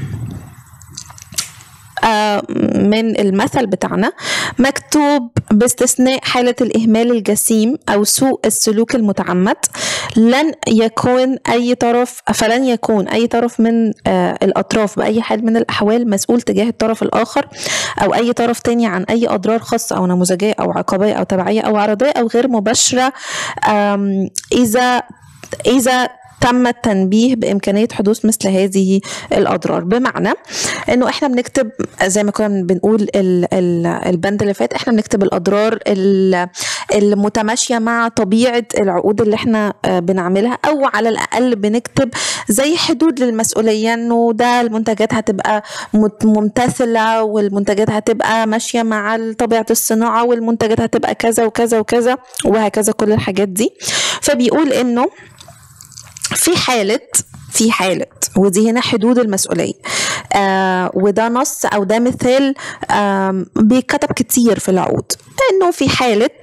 من المثل بتاعنا مكتوب باستثناء حالة الإهمال الجسيم أو سوء السلوك المتعمد لن يكون أي طرف فلن يكون أي طرف من الأطراف بأي حال من الأحوال مسؤول تجاه الطرف الآخر أو أي طرف تاني عن أي أضرار خاصة أو نموذجية أو عقابية أو تبعية أو عرضية أو غير مباشرة إذا إذا تم التنبيه بامكانيه حدوث مثل هذه الاضرار بمعنى انه احنا بنكتب زي ما كنا بنقول ال ال البند اللي فات احنا بنكتب الاضرار المتماشيه مع طبيعه العقود اللي احنا بنعملها او على الاقل بنكتب زي حدود للمسؤوليه انه ده المنتجات هتبقى ممتثله والمنتجات هتبقى ماشيه مع طبيعه الصناعه والمنتجات هتبقى كذا وكذا وكذا وهكذا كل الحاجات دي فبيقول انه في حالة في حالة ودي هنا حدود المسؤولية آه وده نص أو ده مثال آه بيتكتب كتير في العقود إنه في حالة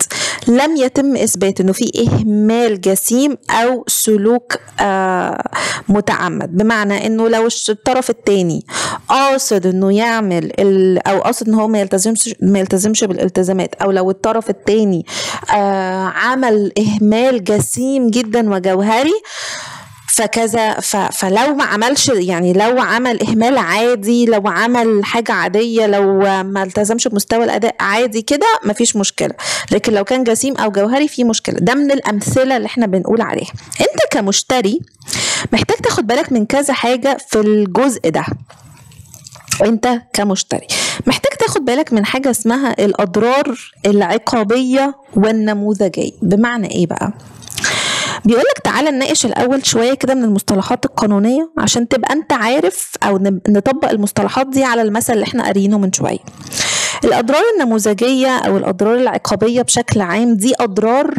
لم يتم اثبات انه في اهمال جسيم او سلوك آه متعمد بمعنى انه لو الطرف الثاني قاصد انه يعمل او قاصد ان هو ما يلتزمش ما يلتزمش بالالتزامات او لو الطرف الثاني آه عمل اهمال جسيم جدا وجوهري فكذا فلو ما عملش يعني لو عمل اهمال عادي لو عمل حاجه عاديه لو ما التزمش بمستوى الاداء عادي كده مفيش مشكله لكن لو كان جسيم او جوهري في مشكله ده من الامثله اللي احنا بنقول عليها انت كمشتري محتاج تاخد بالك من كذا حاجه في الجزء ده انت كمشتري محتاج تاخد بالك من حاجه اسمها الاضرار العقابيه والنموذجيه بمعنى ايه بقى بيقول لك تعالى نناقش الاول شويه كده من المصطلحات القانونيه عشان تبقى انت عارف او نطبق المصطلحات دي على المثل اللي احنا قارينه من شويه الأضرار النموذجية أو الأضرار العقابية بشكل عام دي أضرار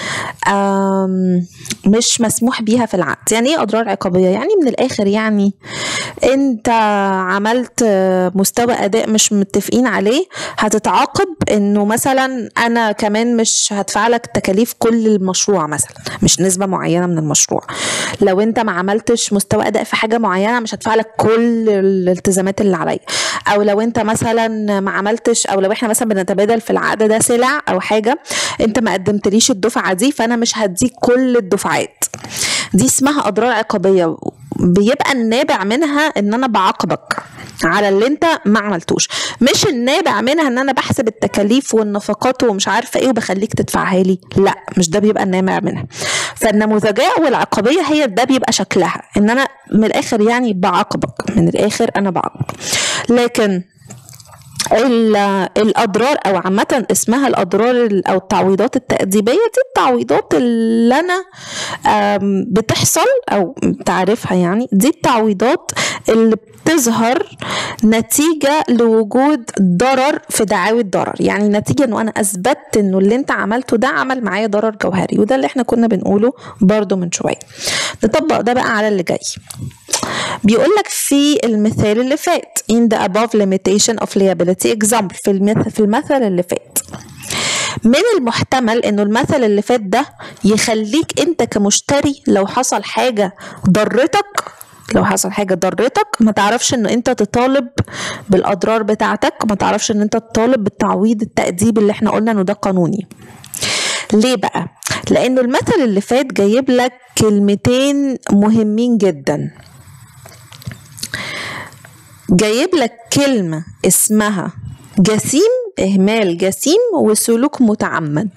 مش مسموح بيها في العقد يعني إيه أضرار عقابية؟ يعني من الآخر يعني أنت عملت مستوى أداء مش متفقين عليه هتتعاقب إنه مثلا أنا كمان مش هدفع لك تكاليف كل المشروع مثلا مش نسبة معينة من المشروع لو أنت ما عملتش مستوى أداء في حاجة معينة مش هدفع لك كل الالتزامات اللي عليا أو لو أنت مثلا ما عملتش قدمتش او لو احنا مثلا بنتبادل في العقد ده سلع او حاجه انت ما قدمتليش الدفعه دي فانا مش هديك كل الدفعات دي اسمها اضرار عقابيه بيبقى النابع منها ان انا بعاقبك على اللي انت ما عملتوش مش النابع منها ان انا بحسب التكاليف والنفقات ومش عارفه ايه وبخليك تدفعها لي لا مش ده بيبقى النابع منها فالنموذجيه والعقابيه هي ده بيبقى شكلها ان انا من الاخر يعني بعاقبك من الاخر انا بعاقبك لكن الاضرار او عامه اسمها الاضرار او التعويضات التاديبيه دي التعويضات اللي انا بتحصل او تعرفها يعني دي التعويضات اللي بتظهر نتيجه لوجود ضرر في دعاوي الضرر يعني نتيجه انه انا اثبتت انه اللي انت عملته ده عمل معايا ضرر جوهري وده اللي احنا كنا بنقوله برضو من شويه نطبق ده بقى على اللي جاي بيقول لك في المثال اللي فات in the above limitation of liability example في المثل, في المثل اللي فات من المحتمل انه المثل اللي فات ده يخليك انت كمشتري لو حصل حاجه ضرتك لو حصل حاجة ضرتك ما تعرفش ان انت تطالب بالاضرار بتاعتك ما تعرفش ان انت تطالب بالتعويض التأديب اللي احنا قلنا انه ده قانوني ليه بقى لانه المثل اللي فات جايب لك كلمتين مهمين جدا جايب لك كلمة اسمها جسيم إهمال جسيم وسلوك متعمد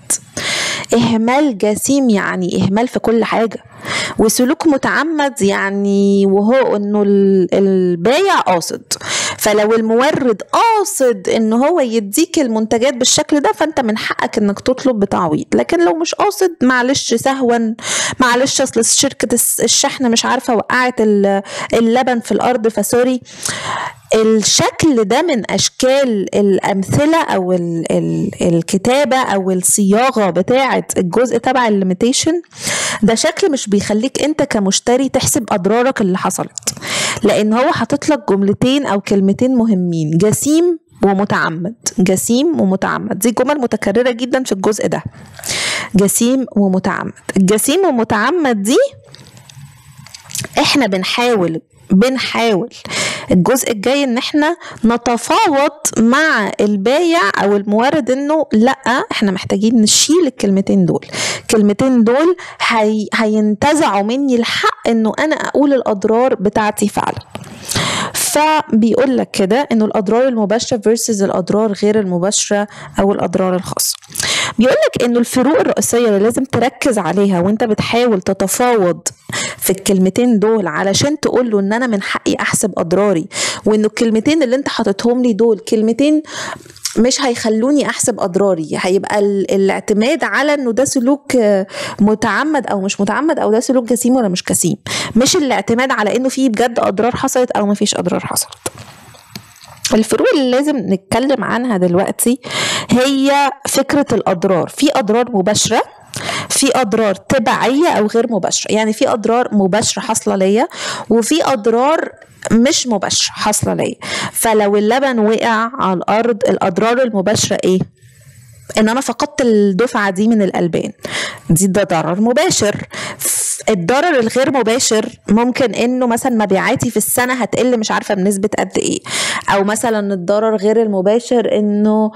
إهمال جسيم يعني إهمال في كل حاجة وسلوك متعمد يعني وهو إنه البايع قاصد فلو المورد قاصد ان هو يديك المنتجات بالشكل ده فانت من حقك انك تطلب بتعويض لكن لو مش قاصد معلش سهوا معلش اصل شركه الشحن مش عارفه وقعت اللبن في الارض فسوري الشكل ده من اشكال الامثله او ال ال الكتابه او الصياغه بتاعه الجزء تبع الليميتيشن ده شكل مش بيخليك انت كمشتري تحسب اضرارك اللي حصلت لان هو حاطط لك جملتين او كلمتين مهمين جسيم ومتعمد جسيم ومتعمد دي جمل متكرره جدا في الجزء ده جسيم ومتعمد الجسيم ومتعمد دي احنا بنحاول بنحاول الجزء الجاي ان احنا نتفاوض مع البايع او المورد انه لا احنا محتاجين نشيل الكلمتين دول الكلمتين دول هي هينتزعوا مني الحق انه انا اقول الاضرار بتاعتي فعلا فبيقول لك كده انه الاضرار المباشره فيرسز الاضرار غير المباشره او الاضرار الخاصه بيقول لك انه الفروق الرئيسيه اللي لازم تركز عليها وانت بتحاول تتفاوض في الكلمتين دول علشان تقول له ان انا من حقي احسب اضراري وانه الكلمتين اللي انت حاططهم لي دول كلمتين مش هيخلوني احسب اضراري هيبقى الاعتماد على انه ده سلوك متعمد او مش متعمد او ده سلوك جسيم ولا مش جسيم مش الاعتماد على انه في بجد اضرار حصلت او ما فيش اضرار حصلت الفروق اللي لازم نتكلم عنها دلوقتي هي فكرة الأضرار في أضرار مباشرة في اضرار تبعيه او غير مباشره يعني في اضرار مباشره حاصله ليا وفي اضرار مش مباشره حاصله ليا فلو اللبن وقع على الارض الاضرار المباشره ايه ان انا فقدت الدفعه دي من الالبان دي ده ضرر مباشر الضرر الغير مباشر ممكن انه مثلا مبيعاتي في السنه هتقل مش عارفه بنسبه قد ايه او مثلا الضرر غير المباشر انه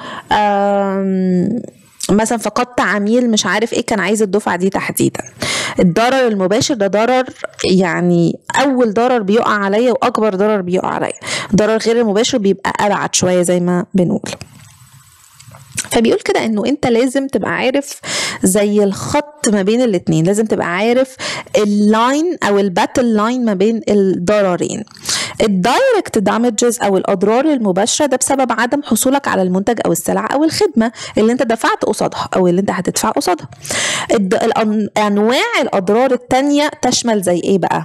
مثلا فقدت عميل مش عارف ايه كان عايز الدفعه دي تحديدا الضرر المباشر ده ضرر يعني اول ضرر بيقع عليا واكبر ضرر بيقع عليا الضرر غير المباشر بيبقى ابعد شويه زي ما بنقول فبيقول كده انه انت لازم تبقى عارف زي الخط ما بين الاتنين لازم تبقى عارف اللاين او الباتل لاين ما بين الضررين الدايركت دامجز او الاضرار المباشره ده بسبب عدم حصولك على المنتج او السلعه او الخدمه اللي انت دفعت قصادها او اللي انت هتدفع قصادها انواع الاضرار التانية تشمل زي ايه بقى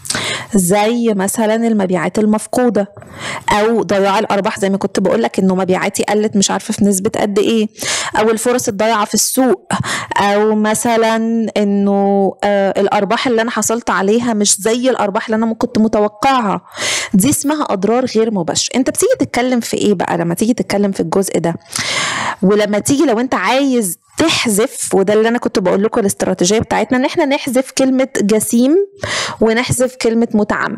زي مثلا المبيعات المفقوده او ضياع الارباح زي ما كنت بقول لك انه مبيعاتي قلت مش عارفه في نسبه قد ايه او الفرص الضايعه في السوق او مثلا انه آه الارباح اللي انا حصلت عليها مش زي الارباح اللي انا كنت متوقعها دي اسمها اضرار غير مباشره انت بتيجي تتكلم في ايه بقى لما تيجي تتكلم في الجزء ده ولما تيجي لو انت عايز تحذف وده اللي انا كنت بقول لكم الاستراتيجيه بتاعتنا ان احنا نحذف كلمه جسيم ونحذف كلمه متعمد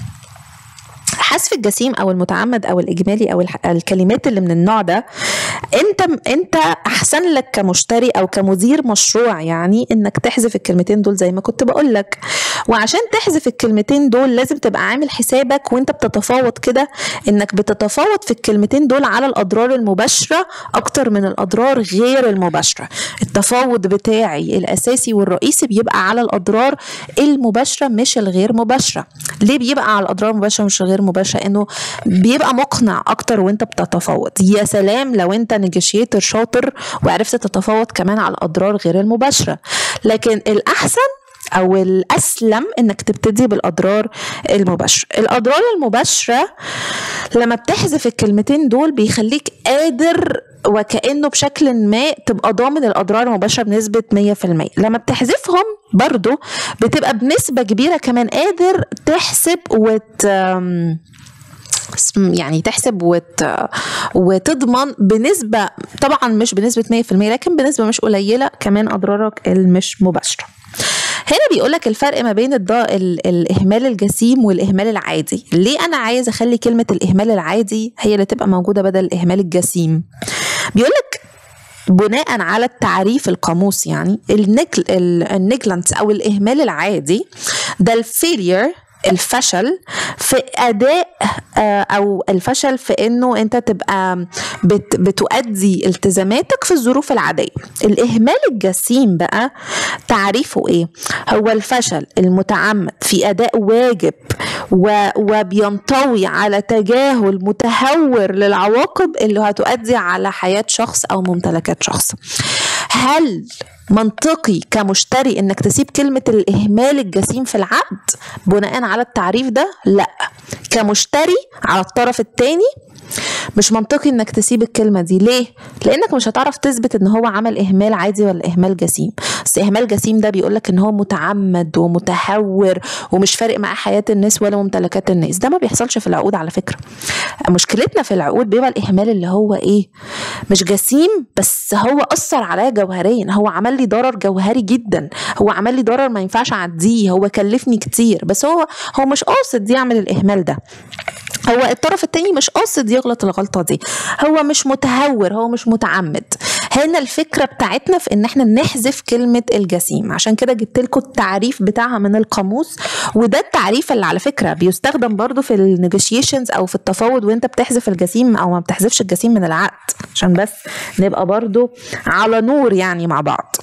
حذف الجسيم او المتعمد او الاجمالي او الكلمات اللي من النوع ده انت انت احسن لك كمشتري او كمدير مشروع يعني انك تحذف الكلمتين دول زي ما كنت بقول لك وعشان تحذف الكلمتين دول لازم تبقى عامل حسابك وانت بتتفاوض كده انك بتتفاوض في الكلمتين دول على الاضرار المباشره اكتر من الاضرار غير المباشره التفاوض بتاعي الاساسي والرئيسي بيبقى على الاضرار المباشره مش الغير مباشره ليه بيبقى على الاضرار المباشره مش الغير مباشره انه بيبقى مقنع اكتر وانت بتتفاوض يا سلام لو انت نيجوشيتر شاطر وعرفت تتفاوض كمان على الاضرار غير المباشره لكن الاحسن او الاسلم انك تبتدي بالاضرار المباشره الاضرار المباشره لما بتحذف الكلمتين دول بيخليك قادر وكانه بشكل ما تبقى ضامن الاضرار المباشره بنسبه 100% لما بتحذفهم برضو بتبقى بنسبه كبيره كمان قادر تحسب وت يعني تحسب وت... وتضمن بنسبة طبعا مش بنسبة 100% لكن بنسبة مش قليلة كمان أضرارك المش مباشرة هنا بيقول لك الفرق ما بين الض... ال... الاهمال الجسيم والاهمال العادي ليه انا عايز اخلي كلمه الاهمال العادي هي اللي تبقى موجوده بدل الاهمال الجسيم بيقول لك بناء على التعريف القاموس يعني النجلنس او الاهمال العادي ده الفيلير الفشل في اداء آه، او الفشل في انه انت تبقى بت بتؤدي التزاماتك في الظروف العاديه الاهمال الجسيم بقى تعريفه ايه هو الفشل المتعمد في اداء واجب وبينطوي على تجاهل متهور للعواقب اللي هتؤدي على حياه شخص او ممتلكات شخص هل منطقي كمشتري انك تسيب كلمة الاهمال الجسيم في العقد بناء على التعريف ده لا كمشتري على الطرف الثاني مش منطقي انك تسيب الكلمه دي ليه لانك مش هتعرف تثبت ان هو عمل اهمال عادي ولا اهمال جسيم بس اهمال جسيم ده بيقولك ان هو متعمد ومتهور ومش فارق مع حياه الناس ولا ممتلكات الناس ده ما بيحصلش في العقود على فكره مشكلتنا في العقود بيبقى الاهمال اللي هو ايه مش جسيم بس هو اثر عليا جوهريا هو عمل لي ضرر جوهري جدا هو عمل لي ضرر ما ينفعش اعديه هو كلفني كتير بس هو هو مش قاصد يعمل الاهمال ده هو الطرف التاني مش قاصد يغلط الغلطه دي هو مش متهور هو مش متعمد هنا الفكره بتاعتنا في ان احنا نحذف كلمه الجسيم عشان كده جبت لكم التعريف بتاعها من القاموس وده التعريف اللي على فكره بيستخدم برضو في النيجوشيشنز او في التفاوض وانت بتحذف الجسيم او ما بتحذفش الجسيم من العقد عشان بس نبقى برضو على نور يعني مع بعض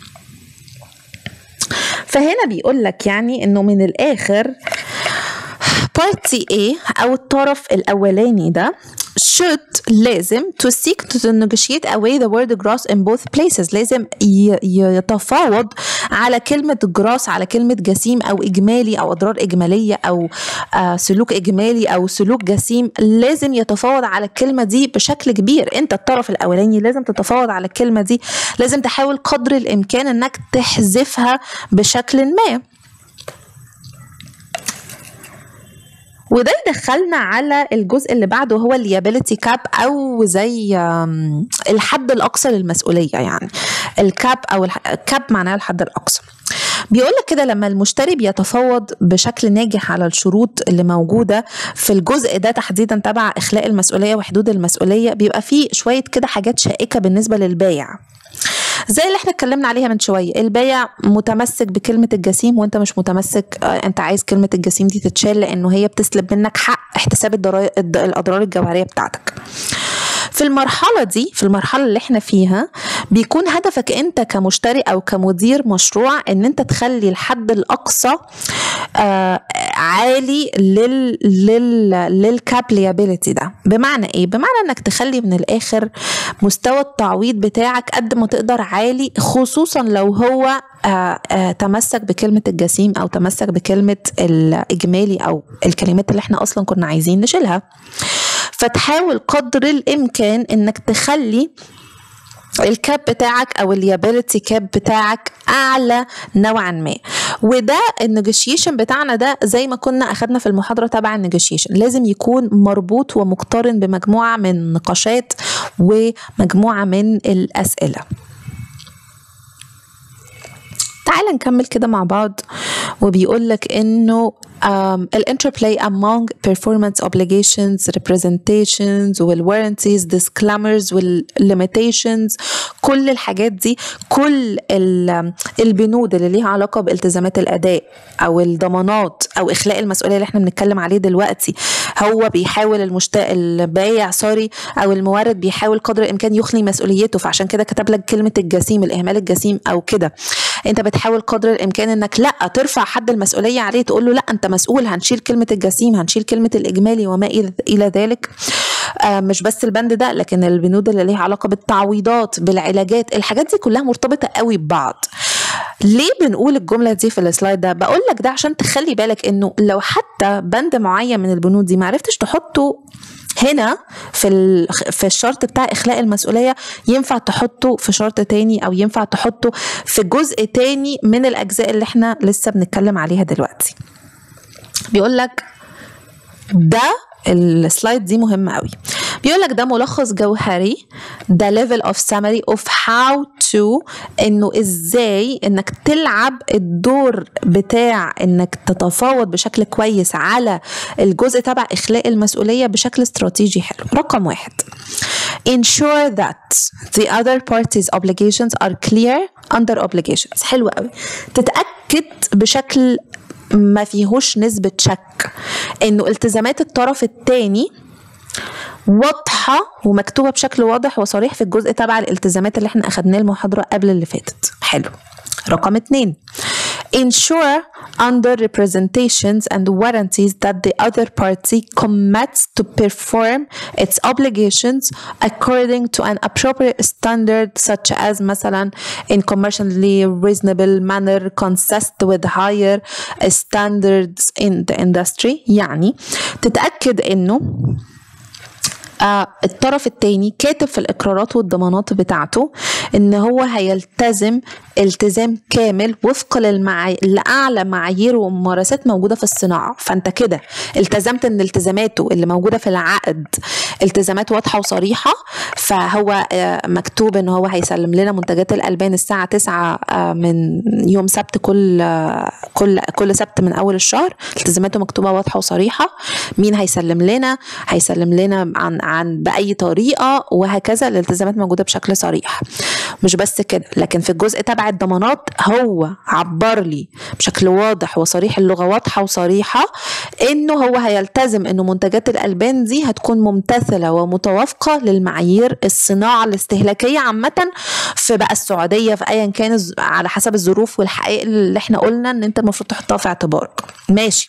فهنا بيقول لك يعني انه من الاخر بارتي A أو الطرف الأولاني ده should لازم to seek to negotiate away the word gross in both places لازم يتفاوض على كلمة gross على كلمة جسيم أو إجمالي أو أضرار إجمالية أو آه سلوك إجمالي أو سلوك جسيم لازم يتفاوض على الكلمة دي بشكل كبير أنت الطرف الأولاني لازم تتفاوض على الكلمة دي لازم تحاول قدر الإمكان أنك تحذفها بشكل ما وده يدخلنا على الجزء اللي بعده هو الليابيليتي كاب او زي آم، الحد الاقصى للمسؤوليه يعني الكاب او الكاب معناها الحد الاقصى بيقول لك كده لما المشتري بيتفاوض بشكل ناجح على الشروط اللي موجوده في الجزء ده تحديدا تبع اخلاء المسؤوليه وحدود المسؤوليه بيبقى فيه شويه كده حاجات شائكه بالنسبه للبايع زي اللي احنا اتكلمنا عليها من شويه البايع متمسك بكلمه الجسيم وانت مش متمسك آه، انت عايز كلمه الجسيم دي تتشال لانه هي بتسلب منك حق احتساب الضراي- الد- الاضرار الجوهريه بتاعتك في المرحلة دي في المرحلة اللي احنا فيها بيكون هدفك انت كمشتري او كمدير مشروع ان انت تخلي الحد الاقصى آه عالي لل لل للكاب liability ده بمعنى ايه بمعنى انك تخلي من الاخر مستوى التعويض بتاعك قد ما تقدر عالي خصوصا لو هو آه آه تمسك بكلمة الجسيم او تمسك بكلمة الاجمالي او الكلمات اللي احنا اصلا كنا عايزين نشيلها فتحاول قدر الامكان انك تخلي الكاب بتاعك او اليابيلتي كاب بتاعك اعلى نوعا ما وده النيجوشيشن بتاعنا ده زي ما كنا اخدنا في المحاضره تبع النيجوشيشن لازم يكون مربوط ومقترن بمجموعه من النقاشات ومجموعه من الاسئله تعال نكمل كده مع بعض وبيقول لك انه um, الانتربلاي among performance obligations representations والwarranties disclaimers والlimitations كل الحاجات دي كل ال- البنود اللي ليها علاقه بالتزامات الاداء او الضمانات او اخلاء المسؤوليه اللي احنا بنتكلم عليه دلوقتي هو بيحاول المشت... البايع سوري او المورد بيحاول قدر الامكان يخلي مسؤوليته فعشان كده كتب لك كلمه الجسيم الاهمال الجسيم او كده انت بتحاول قدر الامكان انك لا ترفع حد المسؤوليه عليه تقول له لا انت مسؤول هنشيل كلمه الجسيم هنشيل كلمه الاجمالي وما الى إلى ذلك آه مش بس البند ده لكن البنود اللي ليها علاقه بالتعويضات بالعلاجات الحاجات دي كلها مرتبطه قوي ببعض ليه بنقول الجمله دي في السلايد ده بقول لك ده عشان تخلي بالك انه لو حتى بند معين من البنود دي معرفتش تحطه هنا في ال- في الشرط بتاع اخلاء المسؤوليه ينفع تحطه في شرط تاني او ينفع تحطه في جزء تاني من الاجزاء اللي احنا لسه بنتكلم عليها دلوقتي بيقول لك ده السلايد دي مهمة قوي بيقول لك ده ملخص جوهري ده level of summary of how to انه ازاي انك تلعب الدور بتاع انك تتفاوض بشكل كويس على الجزء تبع اخلاء المسؤولية بشكل استراتيجي حلو رقم واحد ensure that the other party's obligations are clear under obligations حلو قوي تتأكد بشكل ما فيهوش نسبة شك انه التزامات الطرف الثاني واضحة ومكتوبة بشكل واضح وصريح في الجزء تبع الالتزامات اللي احنا اخدناه المحاضرة قبل اللي فاتت حلو رقم اتنين ensure under representations and warranties that the other party commits to perform its obligations according to an appropriate standard such as مثلا in commercially reasonable manner consist with higher standards in the industry يعني تتأكد انه آه الطرف التاني كاتب في الإقرارات والضمانات بتاعته إن هو هيلتزم التزام كامل وفق للمعاي... لأعلى معايير وممارسات موجودة في الصناعة فأنت كده التزمت إن التزاماته اللي موجودة في العقد التزامات واضحة وصريحة فهو آه مكتوب إن هو هيسلم لنا منتجات الألبان الساعة 9 آه من يوم سبت كل آه كل كل سبت من أول الشهر التزاماته مكتوبة واضحة وصريحة مين هيسلم لنا هيسلم لنا عن عن باي طريقه وهكذا الالتزامات موجوده بشكل صريح مش بس كده لكن في الجزء تبع الضمانات هو عبر لي بشكل واضح وصريح اللغه واضحه وصريحه انه هو هيلتزم انه منتجات الالبان دي هتكون ممتثله ومتوافقه للمعايير الصناعه الاستهلاكيه عامه في بقى السعوديه في ايا كان على حسب الظروف والحقائق اللي احنا قلنا ان انت المفروض تحطها في اعتبارك ماشي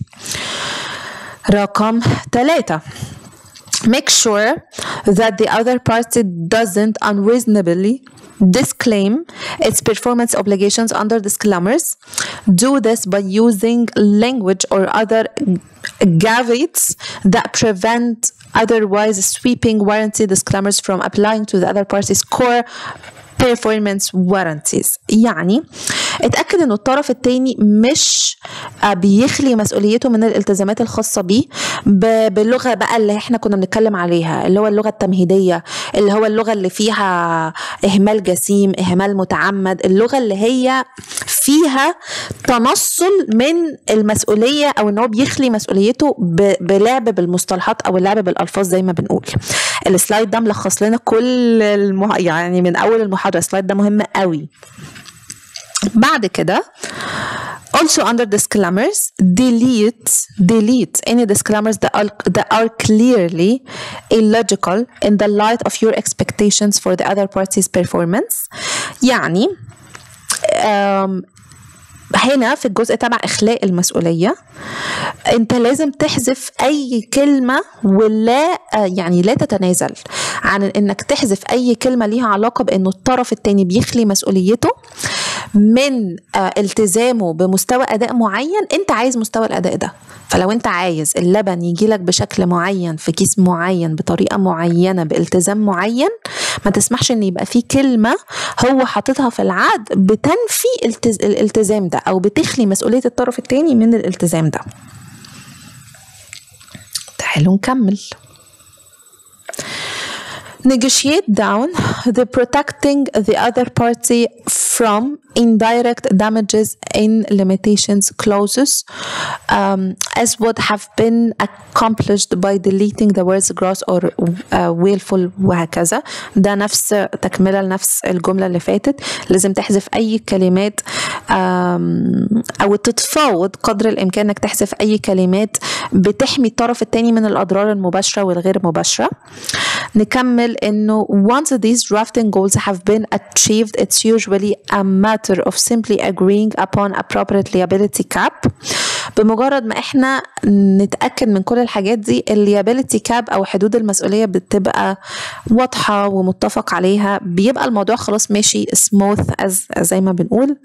رقم ثلاثة make sure that the other party doesn't unreasonably disclaim its performance obligations under disclaimers. Do this by using language or other caveats that prevent otherwise sweeping warranty disclaimers from applying to the other party's core performance warranties يعني اتاكد ان الطرف التاني مش آه، بيخلي مسؤوليته من الالتزامات الخاصه بيه ب- باللغه بقى اللي احنا كنا بنتكلم عليها اللي هو اللغه التمهيديه اللي هو اللغه اللي فيها اهمال جسيم اهمال متعمد اللغه اللي هي فيها تنصل من المسؤوليه او ان هو بيخلي مسؤوليته ب- بلعب بالمصطلحات او اللعب بالالفاظ زي ما بنقول السلايد ده ملخص لنا كل المح... يعني من اول المحاضره السلايد ده مهم قوي بعد كده also under disclaimers delete delete any disclaimers that are, that are clearly illogical in the light of your expectations for the other party's performance يعني um, هنا في الجزء تبع اخلاء المسؤوليه انت لازم تحذف اي كلمه ولا يعني لا تتنازل عن انك تحذف اي كلمه ليها علاقه بانه الطرف التاني بيخلي مسؤوليته من آه، التزامه بمستوى اداء معين انت عايز مستوى الاداء ده فلو انت عايز اللبن يجي لك بشكل معين في كيس معين بطريقه معينه بالتزام معين ما تسمحش ان يبقى في كلمه هو حاططها في العقد بتنفي التز... الالتزام ده او بتخلي مسؤوليه الطرف التاني من الالتزام ده تعالوا نكمل negotiate down the protecting the other party from indirect damages in limitations clauses um, as would have been accomplished by deleting the words gross or uh, willful وهكذا ده نفس تكملة لنفس الجملة اللي فاتت لازم تحذف أي كلمات um, أو تتفاوض قدر الإمكان إنك تحذف أي كلمات بتحمي الطرف التاني من الأضرار المباشرة والغير مباشرة نكمل انه once these drafting goals have been achieved it's usually a matter of simply agreeing upon appropriate liability cap بمجرد ما احنا نتاكد من كل الحاجات دي الليابيلتي كاب او حدود المسؤوليه بتبقى واضحه ومتفق عليها بيبقى الموضوع خلاص ماشي سموث زي ما بنقول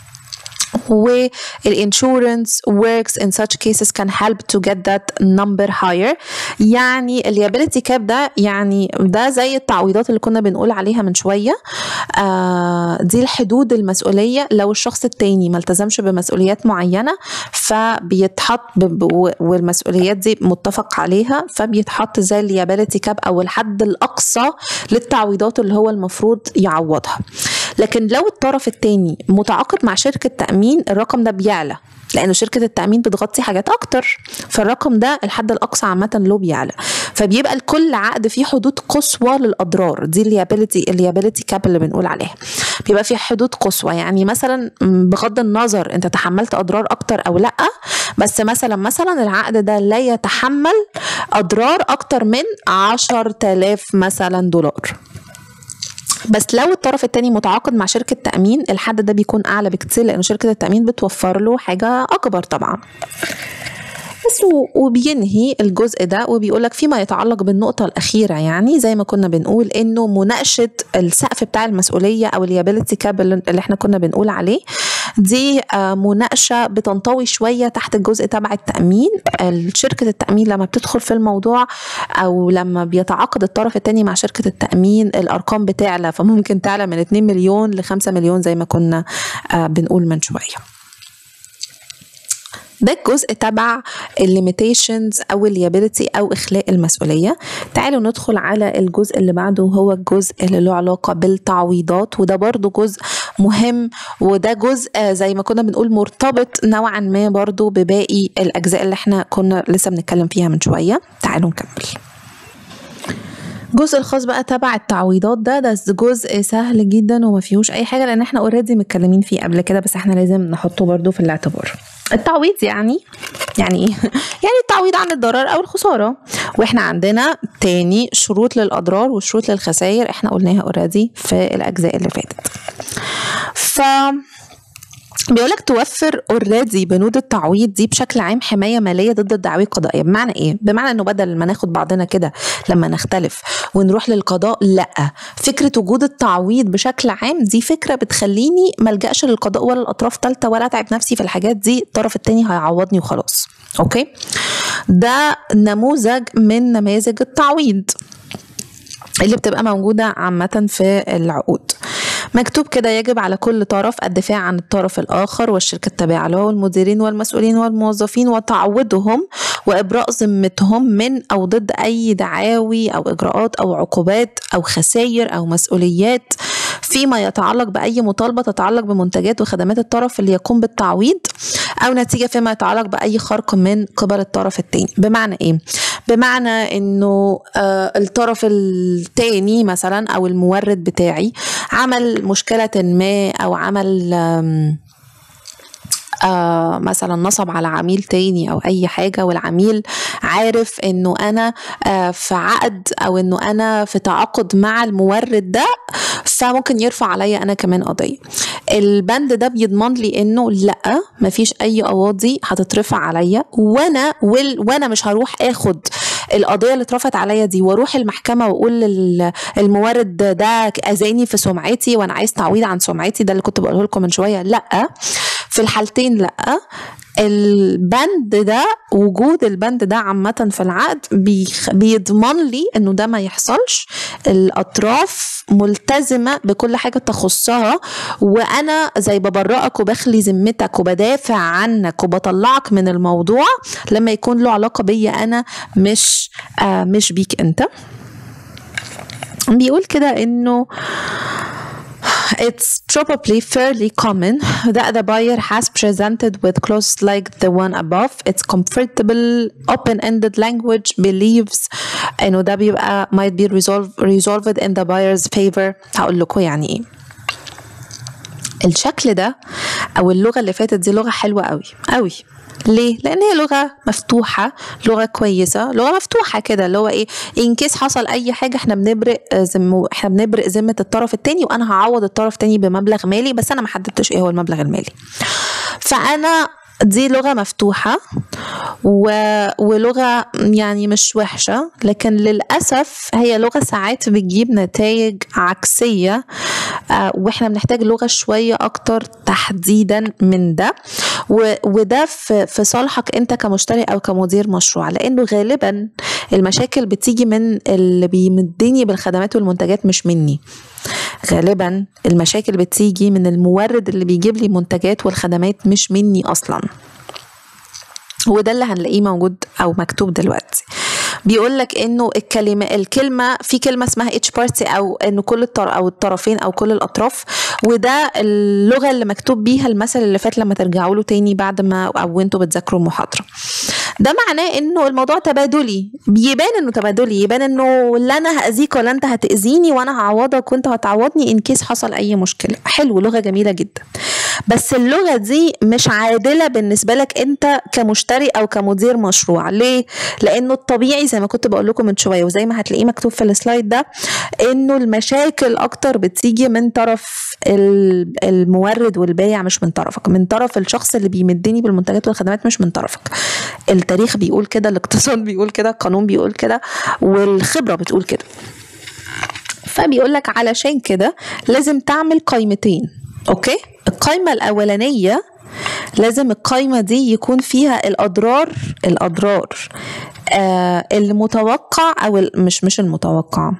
والانشورنس works in such cases can help to get that number higher يعني اليابيلتي كاب ده يعني ده زي التعويضات اللي كنا بنقول عليها من شويه آه دي الحدود المسؤوليه لو الشخص التاني ما التزمش بمسؤوليات معينه فبيتحط والمسؤوليات دي متفق عليها فبيتحط زي اليابيلتي كاب او الحد الاقصى للتعويضات اللي هو المفروض يعوضها لكن لو الطرف التاني متعاقد مع شركة تأمين الرقم ده بيعلى لأن شركة التأمين بتغطي حاجات أكتر فالرقم ده الحد الأقصى عامة له بيعلى فبيبقى لكل عقد فيه حدود قصوى للأضرار دي اليابيلتي اليابيلتي كاب اللي بنقول عليها بيبقى فيه حدود قصوى يعني مثلا بغض النظر أنت تحملت أضرار أكتر أو لأ بس مثلا مثلا العقد ده لا يتحمل أضرار أكتر من 10000 مثلا دولار بس لو الطرف التاني متعاقد مع شركة تأمين الحد ده بيكون أعلى بكتير لأن شركة التأمين بتوفر له حاجة أكبر طبعا بس وبينهي الجزء ده وبيقولك فيما يتعلق بالنقطة الأخيرة يعني زي ما كنا بنقول إنه مناقشة السقف بتاع المسؤولية أو اليابيلتي كاب اللي إحنا كنا بنقول عليه دي مناقشة بتنطوي شوية تحت الجزء تبع التأمين شركة التأمين لما بتدخل في الموضوع أو لما بيتعاقد الطرف التاني مع شركة التأمين الأرقام بتعلى فممكن تعلى من 2 مليون ل 5 مليون زي ما كنا بنقول من شوية ده الجزء تبع الليميتيشنز او اليابيلتي او اخلاء المسؤوليه تعالوا ندخل على الجزء اللي بعده وهو الجزء اللي له علاقه بالتعويضات وده برضو جزء مهم وده جزء زي ما كنا بنقول مرتبط نوعا ما برضو بباقي الاجزاء اللي احنا كنا لسه بنتكلم فيها من شويه تعالوا نكمل الجزء الخاص بقى تبع التعويضات ده ده جزء سهل جدا وما فيهوش اي حاجه لان احنا اوريدي متكلمين فيه قبل كده بس احنا لازم نحطه برضو في الاعتبار التعويض يعني يعني ايه يعني التعويض عن الضرر او الخساره واحنا عندنا تاني شروط للاضرار وشروط للخسائر احنا قلناها اوريدي في الاجزاء اللي فاتت ف بيقولك توفر اوريدي بنود التعويض دي بشكل عام حمايه ماليه ضد الدعاوي القضائيه بمعنى ايه بمعنى انه بدل ما ناخد بعضنا كده لما نختلف ونروح للقضاء لا فكره وجود التعويض بشكل عام دي فكره بتخليني ما الجاش للقضاء ولا الاطراف ثالثه ولا اتعب نفسي في الحاجات دي الطرف التاني هيعوضني وخلاص اوكي ده نموذج من نماذج التعويض اللي بتبقى موجودة عامة في العقود مكتوب كده يجب على كل طرف الدفاع عن الطرف الآخر والشركة التابعة له والمديرين والمسؤولين والموظفين وتعويضهم وإبراء ذمتهم من أو ضد أي دعاوي أو إجراءات أو عقوبات أو خسائر أو مسؤوليات فيما يتعلق بأي مطالبة تتعلق بمنتجات وخدمات الطرف اللي يقوم بالتعويض أو نتيجة فيما يتعلق بأي خرق من قبل الطرف الثاني بمعنى إيه؟ بمعنى إنه آه الطرف الثاني مثلا أو المورد بتاعي عمل مشكلة ما أو عمل آم آه مثلا نصب على عميل تاني او اي حاجه والعميل عارف انه انا آه في عقد او انه انا في تعاقد مع المورد ده فممكن يرفع عليا انا كمان قضيه البند ده بيضمن لي انه لا مفيش اي قواضي هتترفع عليا وانا وال وانا مش هروح اخد القضيه اللي اترفعت عليا دي واروح المحكمه واقول للمورد ده اذاني في سمعتي وانا عايز تعويض عن سمعتي ده اللي كنت بقوله لكم من شويه لا في الحالتين لا البند ده وجود البند ده عامة في العقد بيضمن لي انه ده ما يحصلش الاطراف ملتزمة بكل حاجة تخصها وانا زي ببرئك وبخلي ذمتك وبدافع عنك وبطلعك من الموضوع لما يكون له علاقة بيا انا مش آه مش بيك انت بيقول كده انه it's probably fairly common that the buyer has presented with clauses like the one above. It's comfortable, open-ended language, believes انه ده بيبقى might be resolved, resolved in the buyer's favor. هقول لكم يعني ايه. الشكل ده او اللغه اللي فاتت دي لغه حلوه قوي قوي ليه؟ لأن هي لغة مفتوحة، لغة كويسة، لغة مفتوحة كده اللي هو إيه؟ إن كيس حصل أي حاجة إحنا بنبرئ ذم إحنا بنبرئ ذمة الطرف التاني وأنا هعوض الطرف التاني بمبلغ مالي بس أنا ما حددتش إيه هو المبلغ المالي. فأنا دي لغة مفتوحة و... ولغة يعني مش وحشة لكن للأسف هي لغة ساعات بتجيب نتائج عكسية آه وإحنا بنحتاج لغة شوية أكتر تحديدا من ده و... وده في... في صالحك أنت كمشتري أو كمدير مشروع لأنه غالبا المشاكل بتيجي من اللي بيمدني بالخدمات والمنتجات مش مني غالبا المشاكل بتيجي من المورد اللي بيجيب لي منتجات والخدمات مش مني اصلا وده اللي هنلاقيه موجود او مكتوب دلوقتي بيقول لك انه الكلمه الكلمه في كلمه اسمها اتش بارتي او انه كل الطر او الطرفين او كل الاطراف وده اللغه اللي مكتوب بيها المثل اللي فات لما ترجعوا له تاني بعد ما او انتوا بتذاكروا المحاضره ده معناه انه الموضوع تبادلي بيبان انه تبادلي يبان انه لا انا هاذيك ولا انت هتاذيني وانا هعوضك وانت هتعوضني ان كيس حصل اي مشكله حلو لغه جميله جدا بس اللغه دي مش عادله بالنسبه لك انت كمشتري او كمدير مشروع ليه لانه الطبيعي زي ما كنت بقول لكم من شويه وزي ما هتلاقيه مكتوب في السلايد ده انه المشاكل اكتر بتيجي من طرف المورد والبايع مش من طرفك من طرف الشخص اللي بيمدني بالمنتجات والخدمات مش من طرفك التاريخ بيقول كده الاقتصاد بيقول كده القانون بيقول كده والخبره بتقول كده فبيقول لك علشان كده لازم تعمل قائمتين اوكي القائمه الاولانيه لازم القائمه دي يكون فيها الاضرار الاضرار آه المتوقع او مش مش المتوقع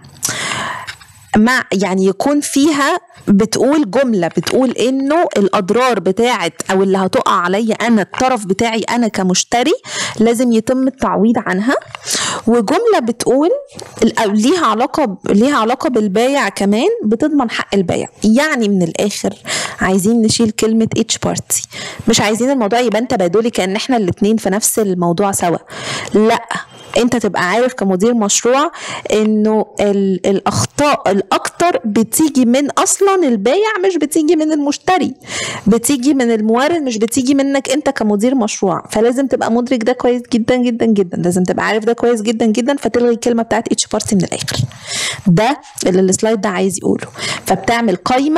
مع يعني يكون فيها بتقول جمله بتقول انه الاضرار بتاعت او اللي هتقع عليا انا الطرف بتاعي انا كمشتري لازم يتم التعويض عنها وجمله بتقول ليها علاقه ليها علاقه بالبايع كمان بتضمن حق البايع يعني من الاخر عايزين نشيل كلمه اتش بارتي مش عايزين الموضوع يبان تبادلي كان احنا الاثنين في نفس الموضوع سوا لا انت تبقى عارف كمدير مشروع انه الاخطاء الاكتر بتيجي من اصلا البايع مش بتيجي من المشتري بتيجي من المورد مش بتيجي منك انت كمدير مشروع فلازم تبقى مدرك ده كويس جدا جدا جدا لازم تبقى عارف ده كويس جدا جدا فتلغي الكلمه بتاعت اتش بارتي من الاخر ده اللي السلايد ده عايز يقوله فبتعمل قايمه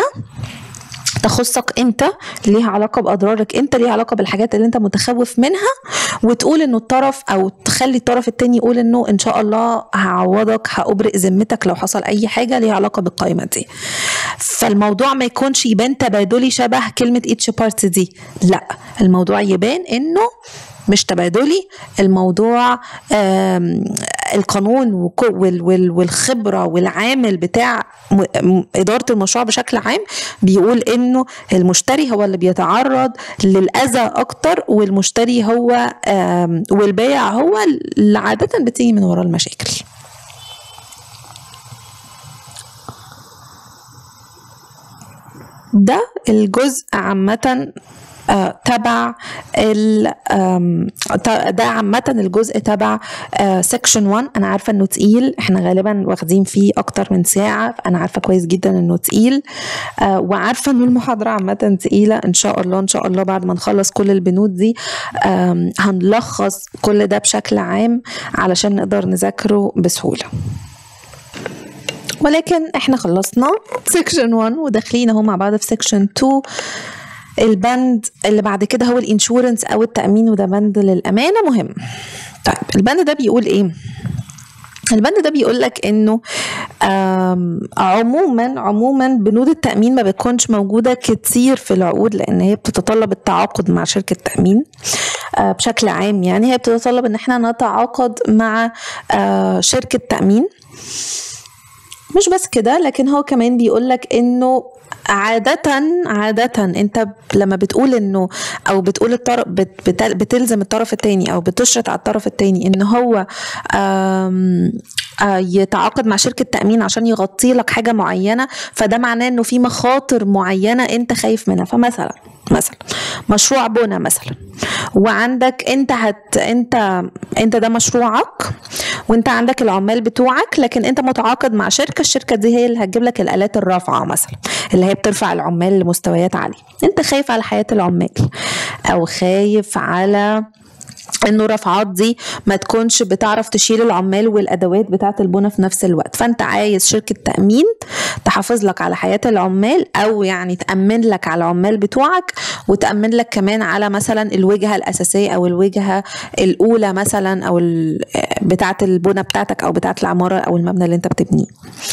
تخصك انت ليها علاقه باضرارك انت ليها علاقه بالحاجات اللي انت متخوف منها وتقول انه الطرف او تخلي الطرف التاني يقول انه ان شاء الله هعوضك هابرئ ذمتك لو حصل اي حاجه ليها علاقه بالقائمه دي فالموضوع ما يكونش يبان تبادلي شبه كلمه اتش بارت دي لا الموضوع يبان انه مش تبادلي الموضوع القانون والخبره والعامل بتاع اداره المشروع بشكل عام بيقول انه المشتري هو اللي بيتعرض للاذى اكتر والمشتري هو والبائع هو اللي عاده بتيجي من ورا المشاكل ده الجزء عامة آه تبع ده عامة الجزء تبع سكشن 1 أنا عارفة إنه تقيل إحنا غالبا واخدين فيه أكتر من ساعة أنا عارفة كويس جدا إنه تقيل آه وعارفة إن المحاضرة عامة تقيلة إن شاء الله إن شاء الله بعد ما نخلص كل البنود دي هنلخص كل ده بشكل عام علشان نقدر نذاكره بسهولة ولكن احنا خلصنا سيكشن 1 وداخلين اهو مع بعض في سيكشن 2 البند اللي بعد كده هو الانشورنس او التامين وده بند للامانه مهم طيب البند ده بيقول ايه البند ده بيقول لك انه عموما عموما بنود التامين ما بتكونش موجوده كتير في العقود لان هي بتتطلب التعاقد مع شركه تامين بشكل عام يعني هي بتتطلب ان احنا نتعاقد مع شركه تامين مش بس كده لكن هو كمان بيقول لك انه عادة عادة انت لما بتقول انه او بتقول الطرف بتلزم الطرف التاني او بتشرط على الطرف التاني ان هو يتعاقد مع شركة تأمين عشان يغطي لك حاجة معينة فده معناه انه في مخاطر معينة انت خايف منها فمثلا مثلا مشروع بنا مثلا وعندك انت هت انت انت ده مشروعك وانت عندك العمال بتوعك لكن انت متعاقد مع شركه الشركه دي هي اللي هتجيب لك الالات الرافعه مثلا اللي هي بترفع العمال لمستويات عاليه انت خايف على حياه العمال او خايف على انه الرفعات دي ما تكونش بتعرف تشيل العمال والادوات بتاعه البنى في نفس الوقت فانت عايز شركه تامين تحافظ لك على حياه العمال او يعني تامن لك على العمال بتوعك وتامن لك كمان على مثلا الوجهه الاساسيه او الوجهه الاولى مثلا او بتاعه البنى بتاعتك او بتاعه العماره او المبنى اللي انت بتبنيه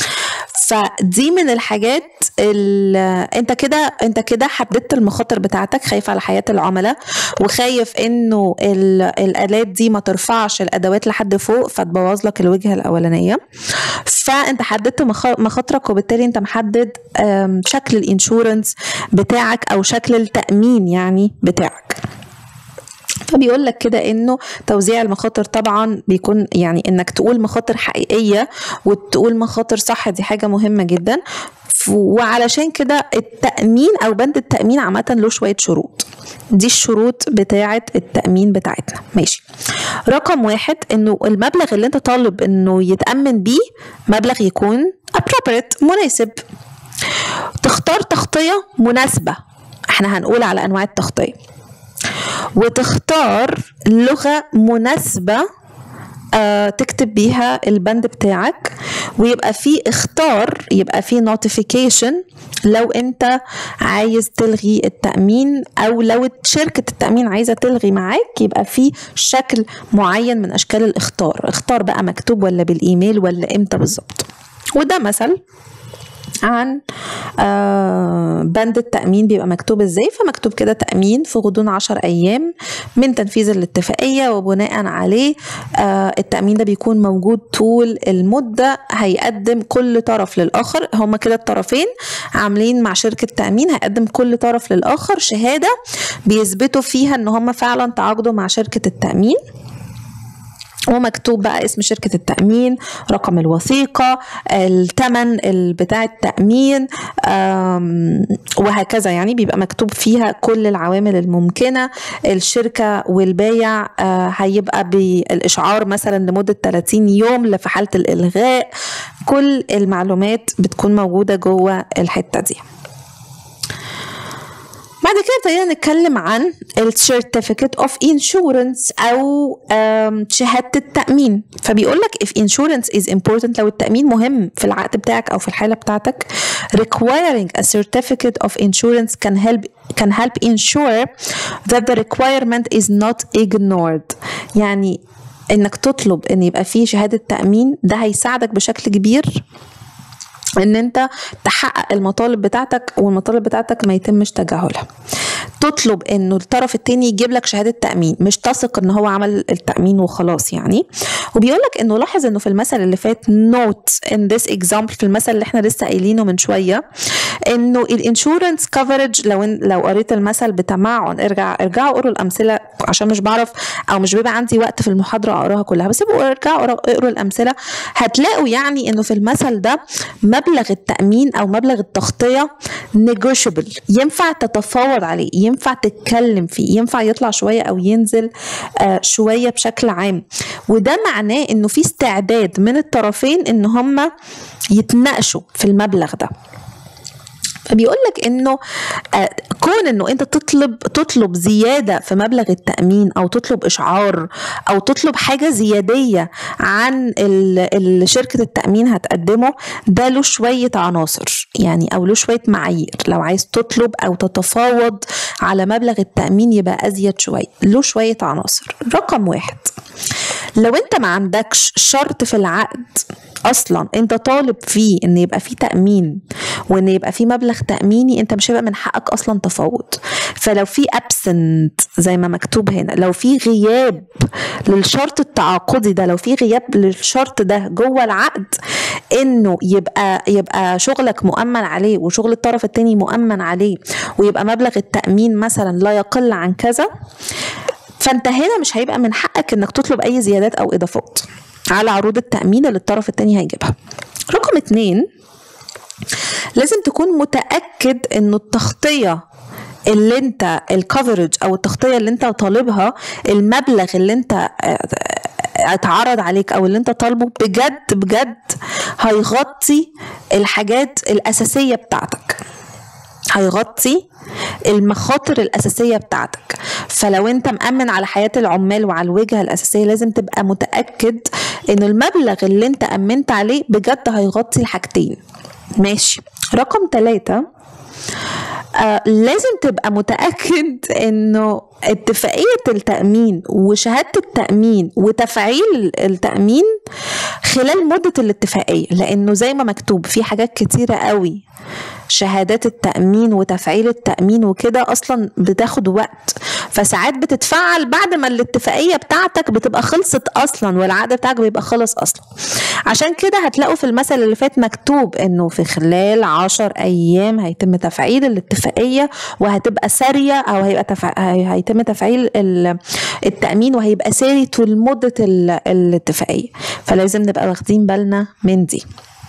فدي من الحاجات انت كده انت كده حددت المخاطر بتاعتك خايف على حياه العملاء وخايف انه الالات دي ما ترفعش الادوات لحد فوق فتبوظ لك الوجهه الاولانيه فانت حددت مخاطرك وبالتالي انت محدد شكل الانشورنس بتاعك او شكل التامين يعني بتاعك فبيقول لك كده انه توزيع المخاطر طبعا بيكون يعني انك تقول مخاطر حقيقيه وتقول مخاطر صح دي حاجه مهمه جدا وعلشان كده التأمين أو بند التأمين عامة له شوية شروط دي الشروط بتاعة التأمين بتاعتنا ماشي رقم واحد إنه المبلغ اللي أنت طالب إنه يتأمن بيه مبلغ يكون appropriate مناسب تختار تغطية مناسبة احنا هنقول على أنواع التغطية وتختار لغة مناسبة آه تكتب بيها البند بتاعك ويبقى في اختار يبقى في نوتيفيكيشن لو انت عايز تلغي التأمين او لو شركة التأمين عايزة تلغي معاك يبقى في شكل معين من اشكال الاختار اختار بقى مكتوب ولا بالايميل ولا امتى بالظبط وده مثل عن بند التأمين بيبقى مكتوب ازاي فمكتوب كده تأمين في غضون عشر أيام من تنفيذ الاتفاقية وبناء عليه التأمين ده بيكون موجود طول المدة هيقدم كل طرف للآخر هما كده الطرفين عاملين مع شركة تأمين هيقدم كل طرف للآخر شهادة بيثبتوا فيها ان هما فعلا تعاقدوا مع شركة التأمين ومكتوب بقى اسم شركة التأمين رقم الوثيقة الثمن بتاع التأمين وهكذا يعني بيبقى مكتوب فيها كل العوامل الممكنة الشركة والبايع هيبقى بالإشعار مثلا لمدة 30 يوم في حالة الإلغاء كل المعلومات بتكون موجودة جوه الحتة دي بعد كده ابتدينا نتكلم عن السيرتيفيكت اوف انشورنس او شهاده التامين فبيقول لك if insurance is important لو التامين مهم في العقد بتاعك او في الحاله بتاعتك requiring a certificate of insurance can help can help ensure that the requirement is not ignored يعني انك تطلب ان يبقى فيه شهاده تامين ده هيساعدك بشكل كبير ان انت تحقق المطالب بتاعتك والمطالب بتاعتك ما يتمش تجاهلها تطلب انه الطرف التاني يجيب لك شهاده تامين مش تثق ان هو عمل التامين وخلاص يعني وبيقول لك انه لاحظ انه في المثل اللي فات نوت ان ذس اكزامبل في المثل اللي احنا لسه قايلينه من شويه انه الانشورنس كفرج لو إن لو قريت المثل بتمعن ارجع ارجعوا قروا الامثله عشان مش بعرف او مش بيبقى عندي وقت في المحاضره اقراها كلها بس ابقوا ارجعوا اقروا اقروا الامثله هتلاقوا يعني انه في المثل ده مبلغ التامين او مبلغ التغطيه نيجوشيبل ينفع تتفاوض عليه ينفع تتكلم فيه ينفع يطلع شويه او ينزل آه شويه بشكل عام وده معناه انه في استعداد من الطرفين ان هم يتناقشوا في المبلغ ده فبيقول لك انه آه، كون انه انت تطلب تطلب زياده في مبلغ التامين او تطلب اشعار او تطلب حاجه زياديه عن اللي شركه التامين هتقدمه ده له شويه عناصر يعني او له شويه معايير لو عايز تطلب او تتفاوض على مبلغ التامين يبقى ازيد شويه له شويه عناصر رقم واحد لو انت ما عندكش شرط في العقد اصلا انت طالب فيه ان يبقى فيه تامين وان يبقى فيه مبلغ تاميني انت مش هيبقى من حقك اصلا تفاوض فلو في ابسنت زي ما مكتوب هنا لو في غياب للشرط التعاقدي ده لو في غياب للشرط ده جوه العقد انه يبقى يبقى شغلك مؤمن عليه وشغل الطرف التاني مؤمن عليه ويبقى مبلغ التامين مثلا لا يقل عن كذا فانت هنا مش هيبقى من حقك انك تطلب اي زيادات او اضافات على عروض التأمين اللي الطرف التاني هيجيبها رقم اتنين لازم تكون متأكد انه التغطية اللي انت الكفرج او التغطية اللي انت طالبها المبلغ اللي انت اتعرض عليك او اللي انت طالبه بجد بجد هيغطي الحاجات الاساسيه بتاعتك هيغطي المخاطر الأساسية بتاعتك فلو أنت مأمن على حياة العمال وعلى الوجهة الأساسية لازم تبقى متأكد إن المبلغ اللي أنت أمنت عليه بجد هيغطي الحاجتين ماشي رقم ثلاثة آه لازم تبقى متأكد إنه اتفاقية التأمين وشهادة التأمين وتفعيل التأمين خلال مدة الاتفاقية لأنه زي ما مكتوب في حاجات كتيرة قوي شهادات التأمين وتفعيل التأمين وكده أصلا بتاخد وقت فساعات بتتفعل بعد ما الاتفاقية بتاعتك بتبقى خلصت أصلا والعقد بتاعك بيبقى خلص أصلا عشان كده هتلاقوا في المثل اللي فات مكتوب إنه في خلال عشر أيام هيتم تفعيل الاتفاقية وهتبقى سارية أو هيبقى تفع... هيتم تفعيل التأمين وهيبقى ساري طول مدة الاتفاقية فلازم نبقى واخدين بالنا من دي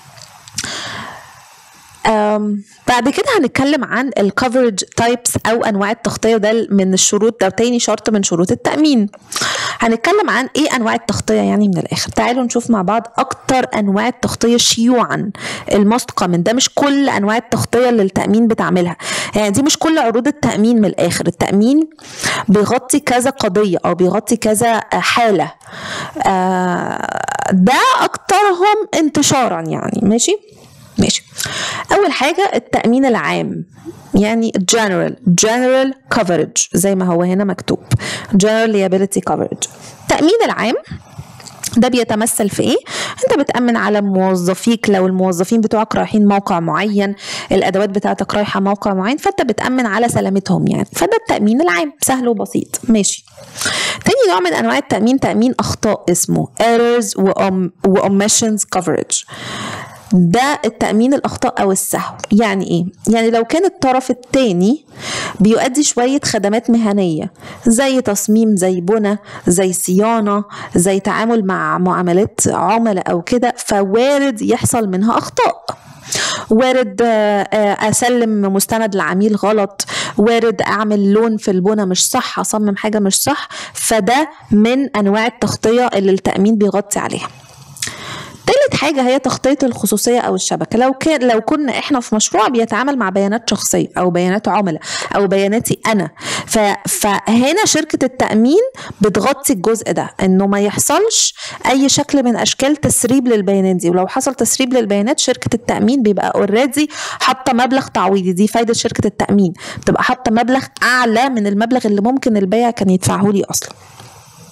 بعد كده هنتكلم عن الكفرج تايبس او انواع التغطيه ده من الشروط ده تاني شرط من شروط التامين هنتكلم عن ايه انواع التغطيه يعني من الاخر تعالوا نشوف مع بعض اكتر انواع التغطيه شيوعا الموست كومن ده مش كل انواع التغطيه اللي التامين بتعملها يعني دي مش كل عروض التامين من الاخر التامين بيغطي كذا قضيه او بيغطي كذا حاله آه، ده اكترهم انتشارا يعني ماشي ماشي اول حاجه التامين العام يعني general general coverage زي ما هو هنا مكتوب general liability coverage التامين العام ده بيتمثل في ايه؟ انت بتأمن على موظفيك لو الموظفين بتوعك رايحين موقع معين الادوات بتاعتك رايحه موقع معين فانت بتأمن على سلامتهم يعني فده التأمين العام سهل وبسيط ماشي تاني نوع من انواع التأمين تأمين اخطاء اسمه errors و omissions coverage ده التأمين الأخطاء أو السهو يعني إيه؟ يعني لو كان الطرف الثاني بيؤدي شوية خدمات مهنية زي تصميم زي بنى زي صيانة زي تعامل مع معاملات عملاء أو كده فوارد يحصل منها أخطاء وارد آه، آه، اسلم مستند لعميل غلط وارد اعمل لون في البنى مش صح اصمم حاجه مش صح فده من انواع التغطيه اللي التامين بيغطي عليها تالت حاجة هي تغطية الخصوصية أو الشبكة لو كان لو كنا إحنا في مشروع بيتعامل مع بيانات شخصية أو بيانات عملاء أو بياناتي أنا ف... فهنا شركة التأمين بتغطي الجزء ده إنه ما يحصلش أي شكل من أشكال تسريب للبيانات دي ولو حصل تسريب للبيانات شركة التأمين بيبقى اوريدي حاطة مبلغ تعويضي دي فايدة شركة التأمين بتبقى حاطة مبلغ أعلى من المبلغ اللي ممكن البيع كان يدفعه لي أصلا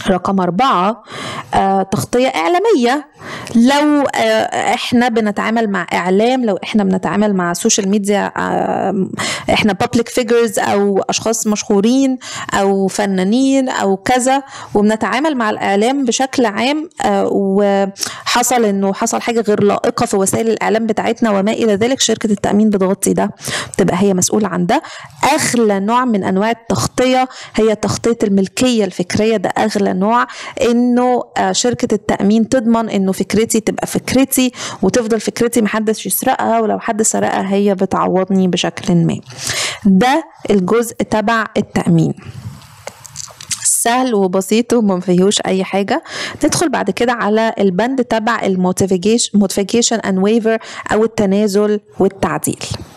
رقم أربعة آه، تغطية إعلامية لو آه، إحنا بنتعامل مع إعلام لو إحنا بنتعامل مع سوشيال ميديا آه، إحنا public figures أو أشخاص مشهورين أو فنانين أو كذا وبنتعامل مع الإعلام بشكل عام آه، وحصل إنه حصل حاجة غير لائقة في وسائل الإعلام بتاعتنا وما إلى ذلك شركة التأمين بتغطي ده تبقى هي مسؤولة عن ده أغلى نوع من أنواع التغطية هي تغطية الملكية الفكرية ده أغلى نوع إنه آه، شركة التأمين تضمن إنه فكرتي تبقى فكرتي وتفضل فكرتي محدش يسرقها ولو حد سرقها هي بتعوضني بشكل ما ده الجزء تبع التأمين سهل وبسيط وما فيهوش اي حاجه ندخل بعد كده على البند تبع الموتيفيكيشن اند ويفر او التنازل والتعديل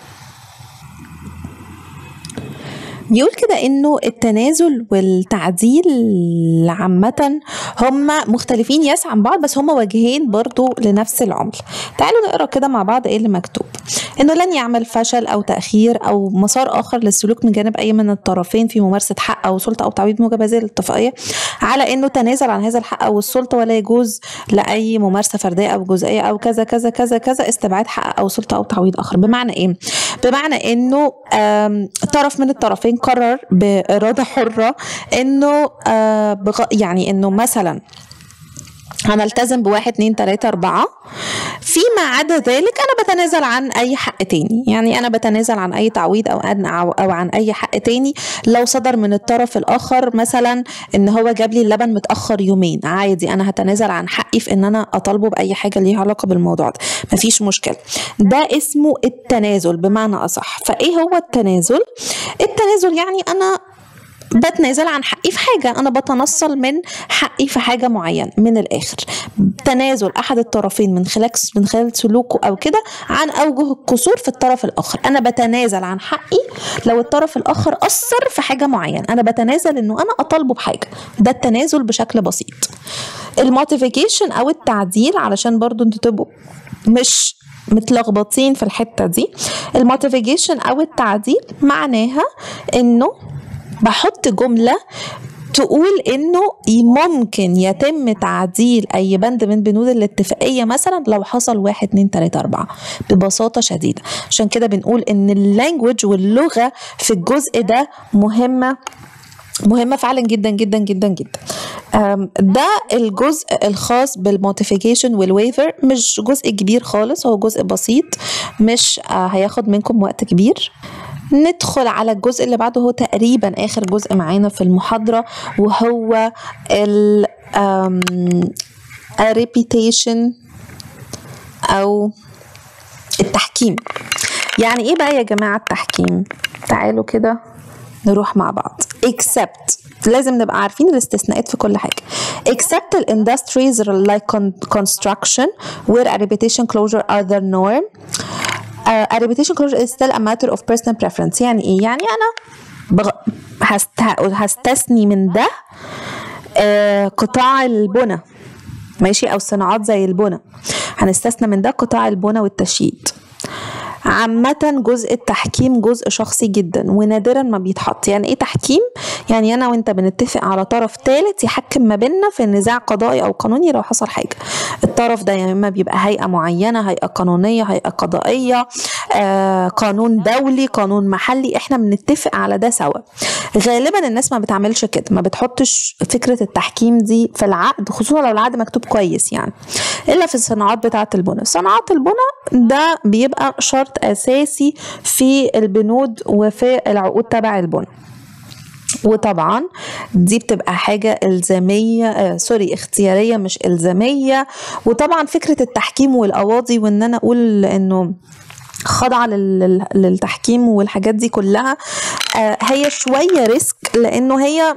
بيقول كده انه التنازل والتعديل عامة هم مختلفين يس عن بعض بس هم وجهين برضو لنفس العمل تعالوا نقرا كده مع بعض ايه اللي مكتوب انه لن يعمل فشل او تاخير او مسار اخر للسلوك من جانب اي من الطرفين في ممارسه حق او سلطه او تعويض موجب هذه الاتفاقيه على انه تنازل عن هذا الحق او السلطه ولا يجوز لاي ممارسه فرديه او جزئيه او كذا كذا كذا كذا استبعاد حق او سلطه او تعويض اخر بمعنى ايه بمعنى انه آم، طرف من الطرفين قرر باراده حره انه آه، بغ- يعني انه مثلا هنلتزم بواحد اتنين تلاتة أربعة فيما عدا ذلك أنا بتنازل عن أي حق تاني يعني أنا بتنازل عن أي تعويض أو أن أو, أو عن أي حق تاني لو صدر من الطرف الآخر مثلا إن هو جاب لي اللبن متأخر يومين عادي أنا هتنازل عن حقي في إن أنا أطالبه بأي حاجة ليها علاقة بالموضوع ده مفيش مشكلة ده اسمه التنازل بمعنى أصح فإيه هو التنازل؟ التنازل يعني أنا بتنازل عن حقي في حاجة أنا بتنصل من حقي في حاجة معينة من الآخر تنازل أحد الطرفين من خلال من خلال سلوكه أو كده عن أوجه القصور في الطرف الآخر أنا بتنازل عن حقي لو الطرف الآخر قصر في حاجة معينة أنا بتنازل إنه أنا أطالبه بحاجة ده التنازل بشكل بسيط الموتيفيكيشن أو التعديل علشان برضو انتوا تبقوا مش متلخبطين في الحتة دي الموتيفيكيشن أو التعديل معناها إنه بحط جملة تقول انه ممكن يتم تعديل اي بند من بنود الاتفاقيه مثلا لو حصل واحد اتنين تلاته اربعه ببساطه شديده عشان كده بنقول ان اللانجوج واللغه في الجزء ده مهمه مهمة فعلا جدا جدا جدا جدا أم، ده الجزء الخاص بالموتيفيكيشن والويفر مش جزء كبير خالص هو جزء بسيط مش آه، هياخد منكم وقت كبير ندخل على الجزء اللي بعده هو تقريبا اخر جزء معانا في المحاضرة وهو ال أم، a reputation او التحكيم يعني ايه بقى يا جماعة التحكيم تعالوا كده نروح مع بعض except لازم نبقى عارفين الاستثناءات في كل حاجة except the industries like con- construction where a reputation closure are the norm uh, a reputation closure is still a matter of personal preference يعني ايه يعني انا بغ... هست... هستثني من ده آه قطاع البنى ماشي او صناعات زي البنى هنستثنى من ده قطاع البنى والتشييد عامة جزء التحكيم جزء شخصي جدا ونادرا ما بيتحط يعني ايه تحكيم يعني انا وانت بنتفق على طرف ثالث يحكم ما بيننا في نزاع قضائي او قانوني لو حصل حاجة الطرف ده يا اما بيبقى هيئة معينة هيئة قانونية هيئة قضائية آه قانون دولي قانون محلي احنا بنتفق على ده سوا غالبا الناس ما بتعملش كده ما بتحطش فكرة التحكيم دي في العقد خصوصا لو العقد مكتوب كويس يعني الا في الصناعات بتاعة البنى صناعات البنى ده بيبقى شرط اساسي في البنود وفي العقود تبع البنى وطبعا دي بتبقى حاجة إلزامية آه سوري اختيارية مش إلزامية وطبعا فكرة التحكيم والقواضي وإن أنا أقول إنه خاضعة لل- للتحكيم والحاجات دي كلها آه هي شوية ريسك لأنه هي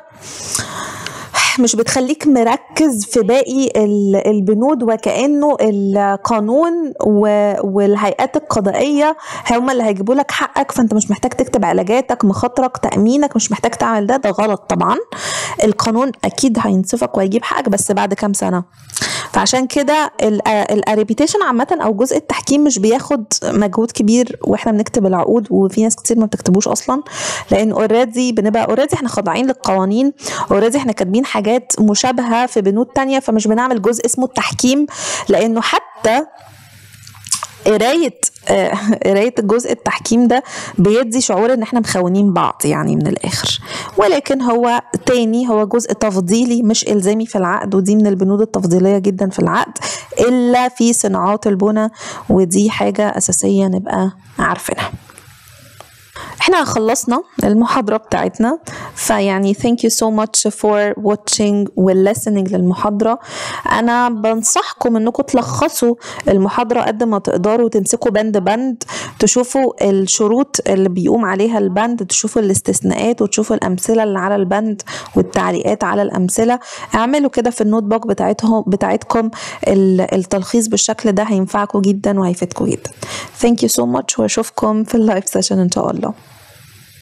مش بتخليك مركز في باقي ال- البنود وكأنه القانون و- والهيئات القضائية هما اللي هيجيبوا لك حقك فانت مش محتاج تكتب علاجاتك مخاطرك تأمينك مش محتاج تعمل ده ده غلط طبعا القانون أكيد هينصفك وهيجيب حقك بس بعد كام سنة فعشان كده الاريبيتيشن عامه او جزء التحكيم مش بياخد مجهود كبير واحنا بنكتب العقود وفي ناس كتير ما بتكتبوش اصلا لان اوريدي بنبقى اوريدي احنا خاضعين للقوانين اوريدي احنا كاتبين حاجات مشابهه في بنود تانية فمش بنعمل جزء اسمه التحكيم لانه حتى قرايه آه، قرايه الجزء التحكيم ده بيدي شعور ان احنا مخونين بعض يعني من الاخر ولكن هو تاني هو جزء تفضيلي مش الزامي في العقد ودي من البنود التفضيليه جدا في العقد الا في صناعات البنى ودي حاجه اساسيه نبقى عارفينها احنا خلصنا المحاضرة بتاعتنا فيعني thank you so much for watching و listening للمحاضرة أنا بنصحكم إنكم تلخصوا المحاضرة قد ما تقدروا تمسكوا بند بند تشوفوا الشروط اللي بيقوم عليها البند تشوفوا الاستثناءات وتشوفوا الأمثلة اللي على البند والتعليقات على الأمثلة اعملوا كده في النوت بوك بتاعتهم بتاعتكم التلخيص بالشكل ده هينفعكم جدا وهيفيدكم جدا thank you so much واشوفكم في اللايف سيشن ان شاء الله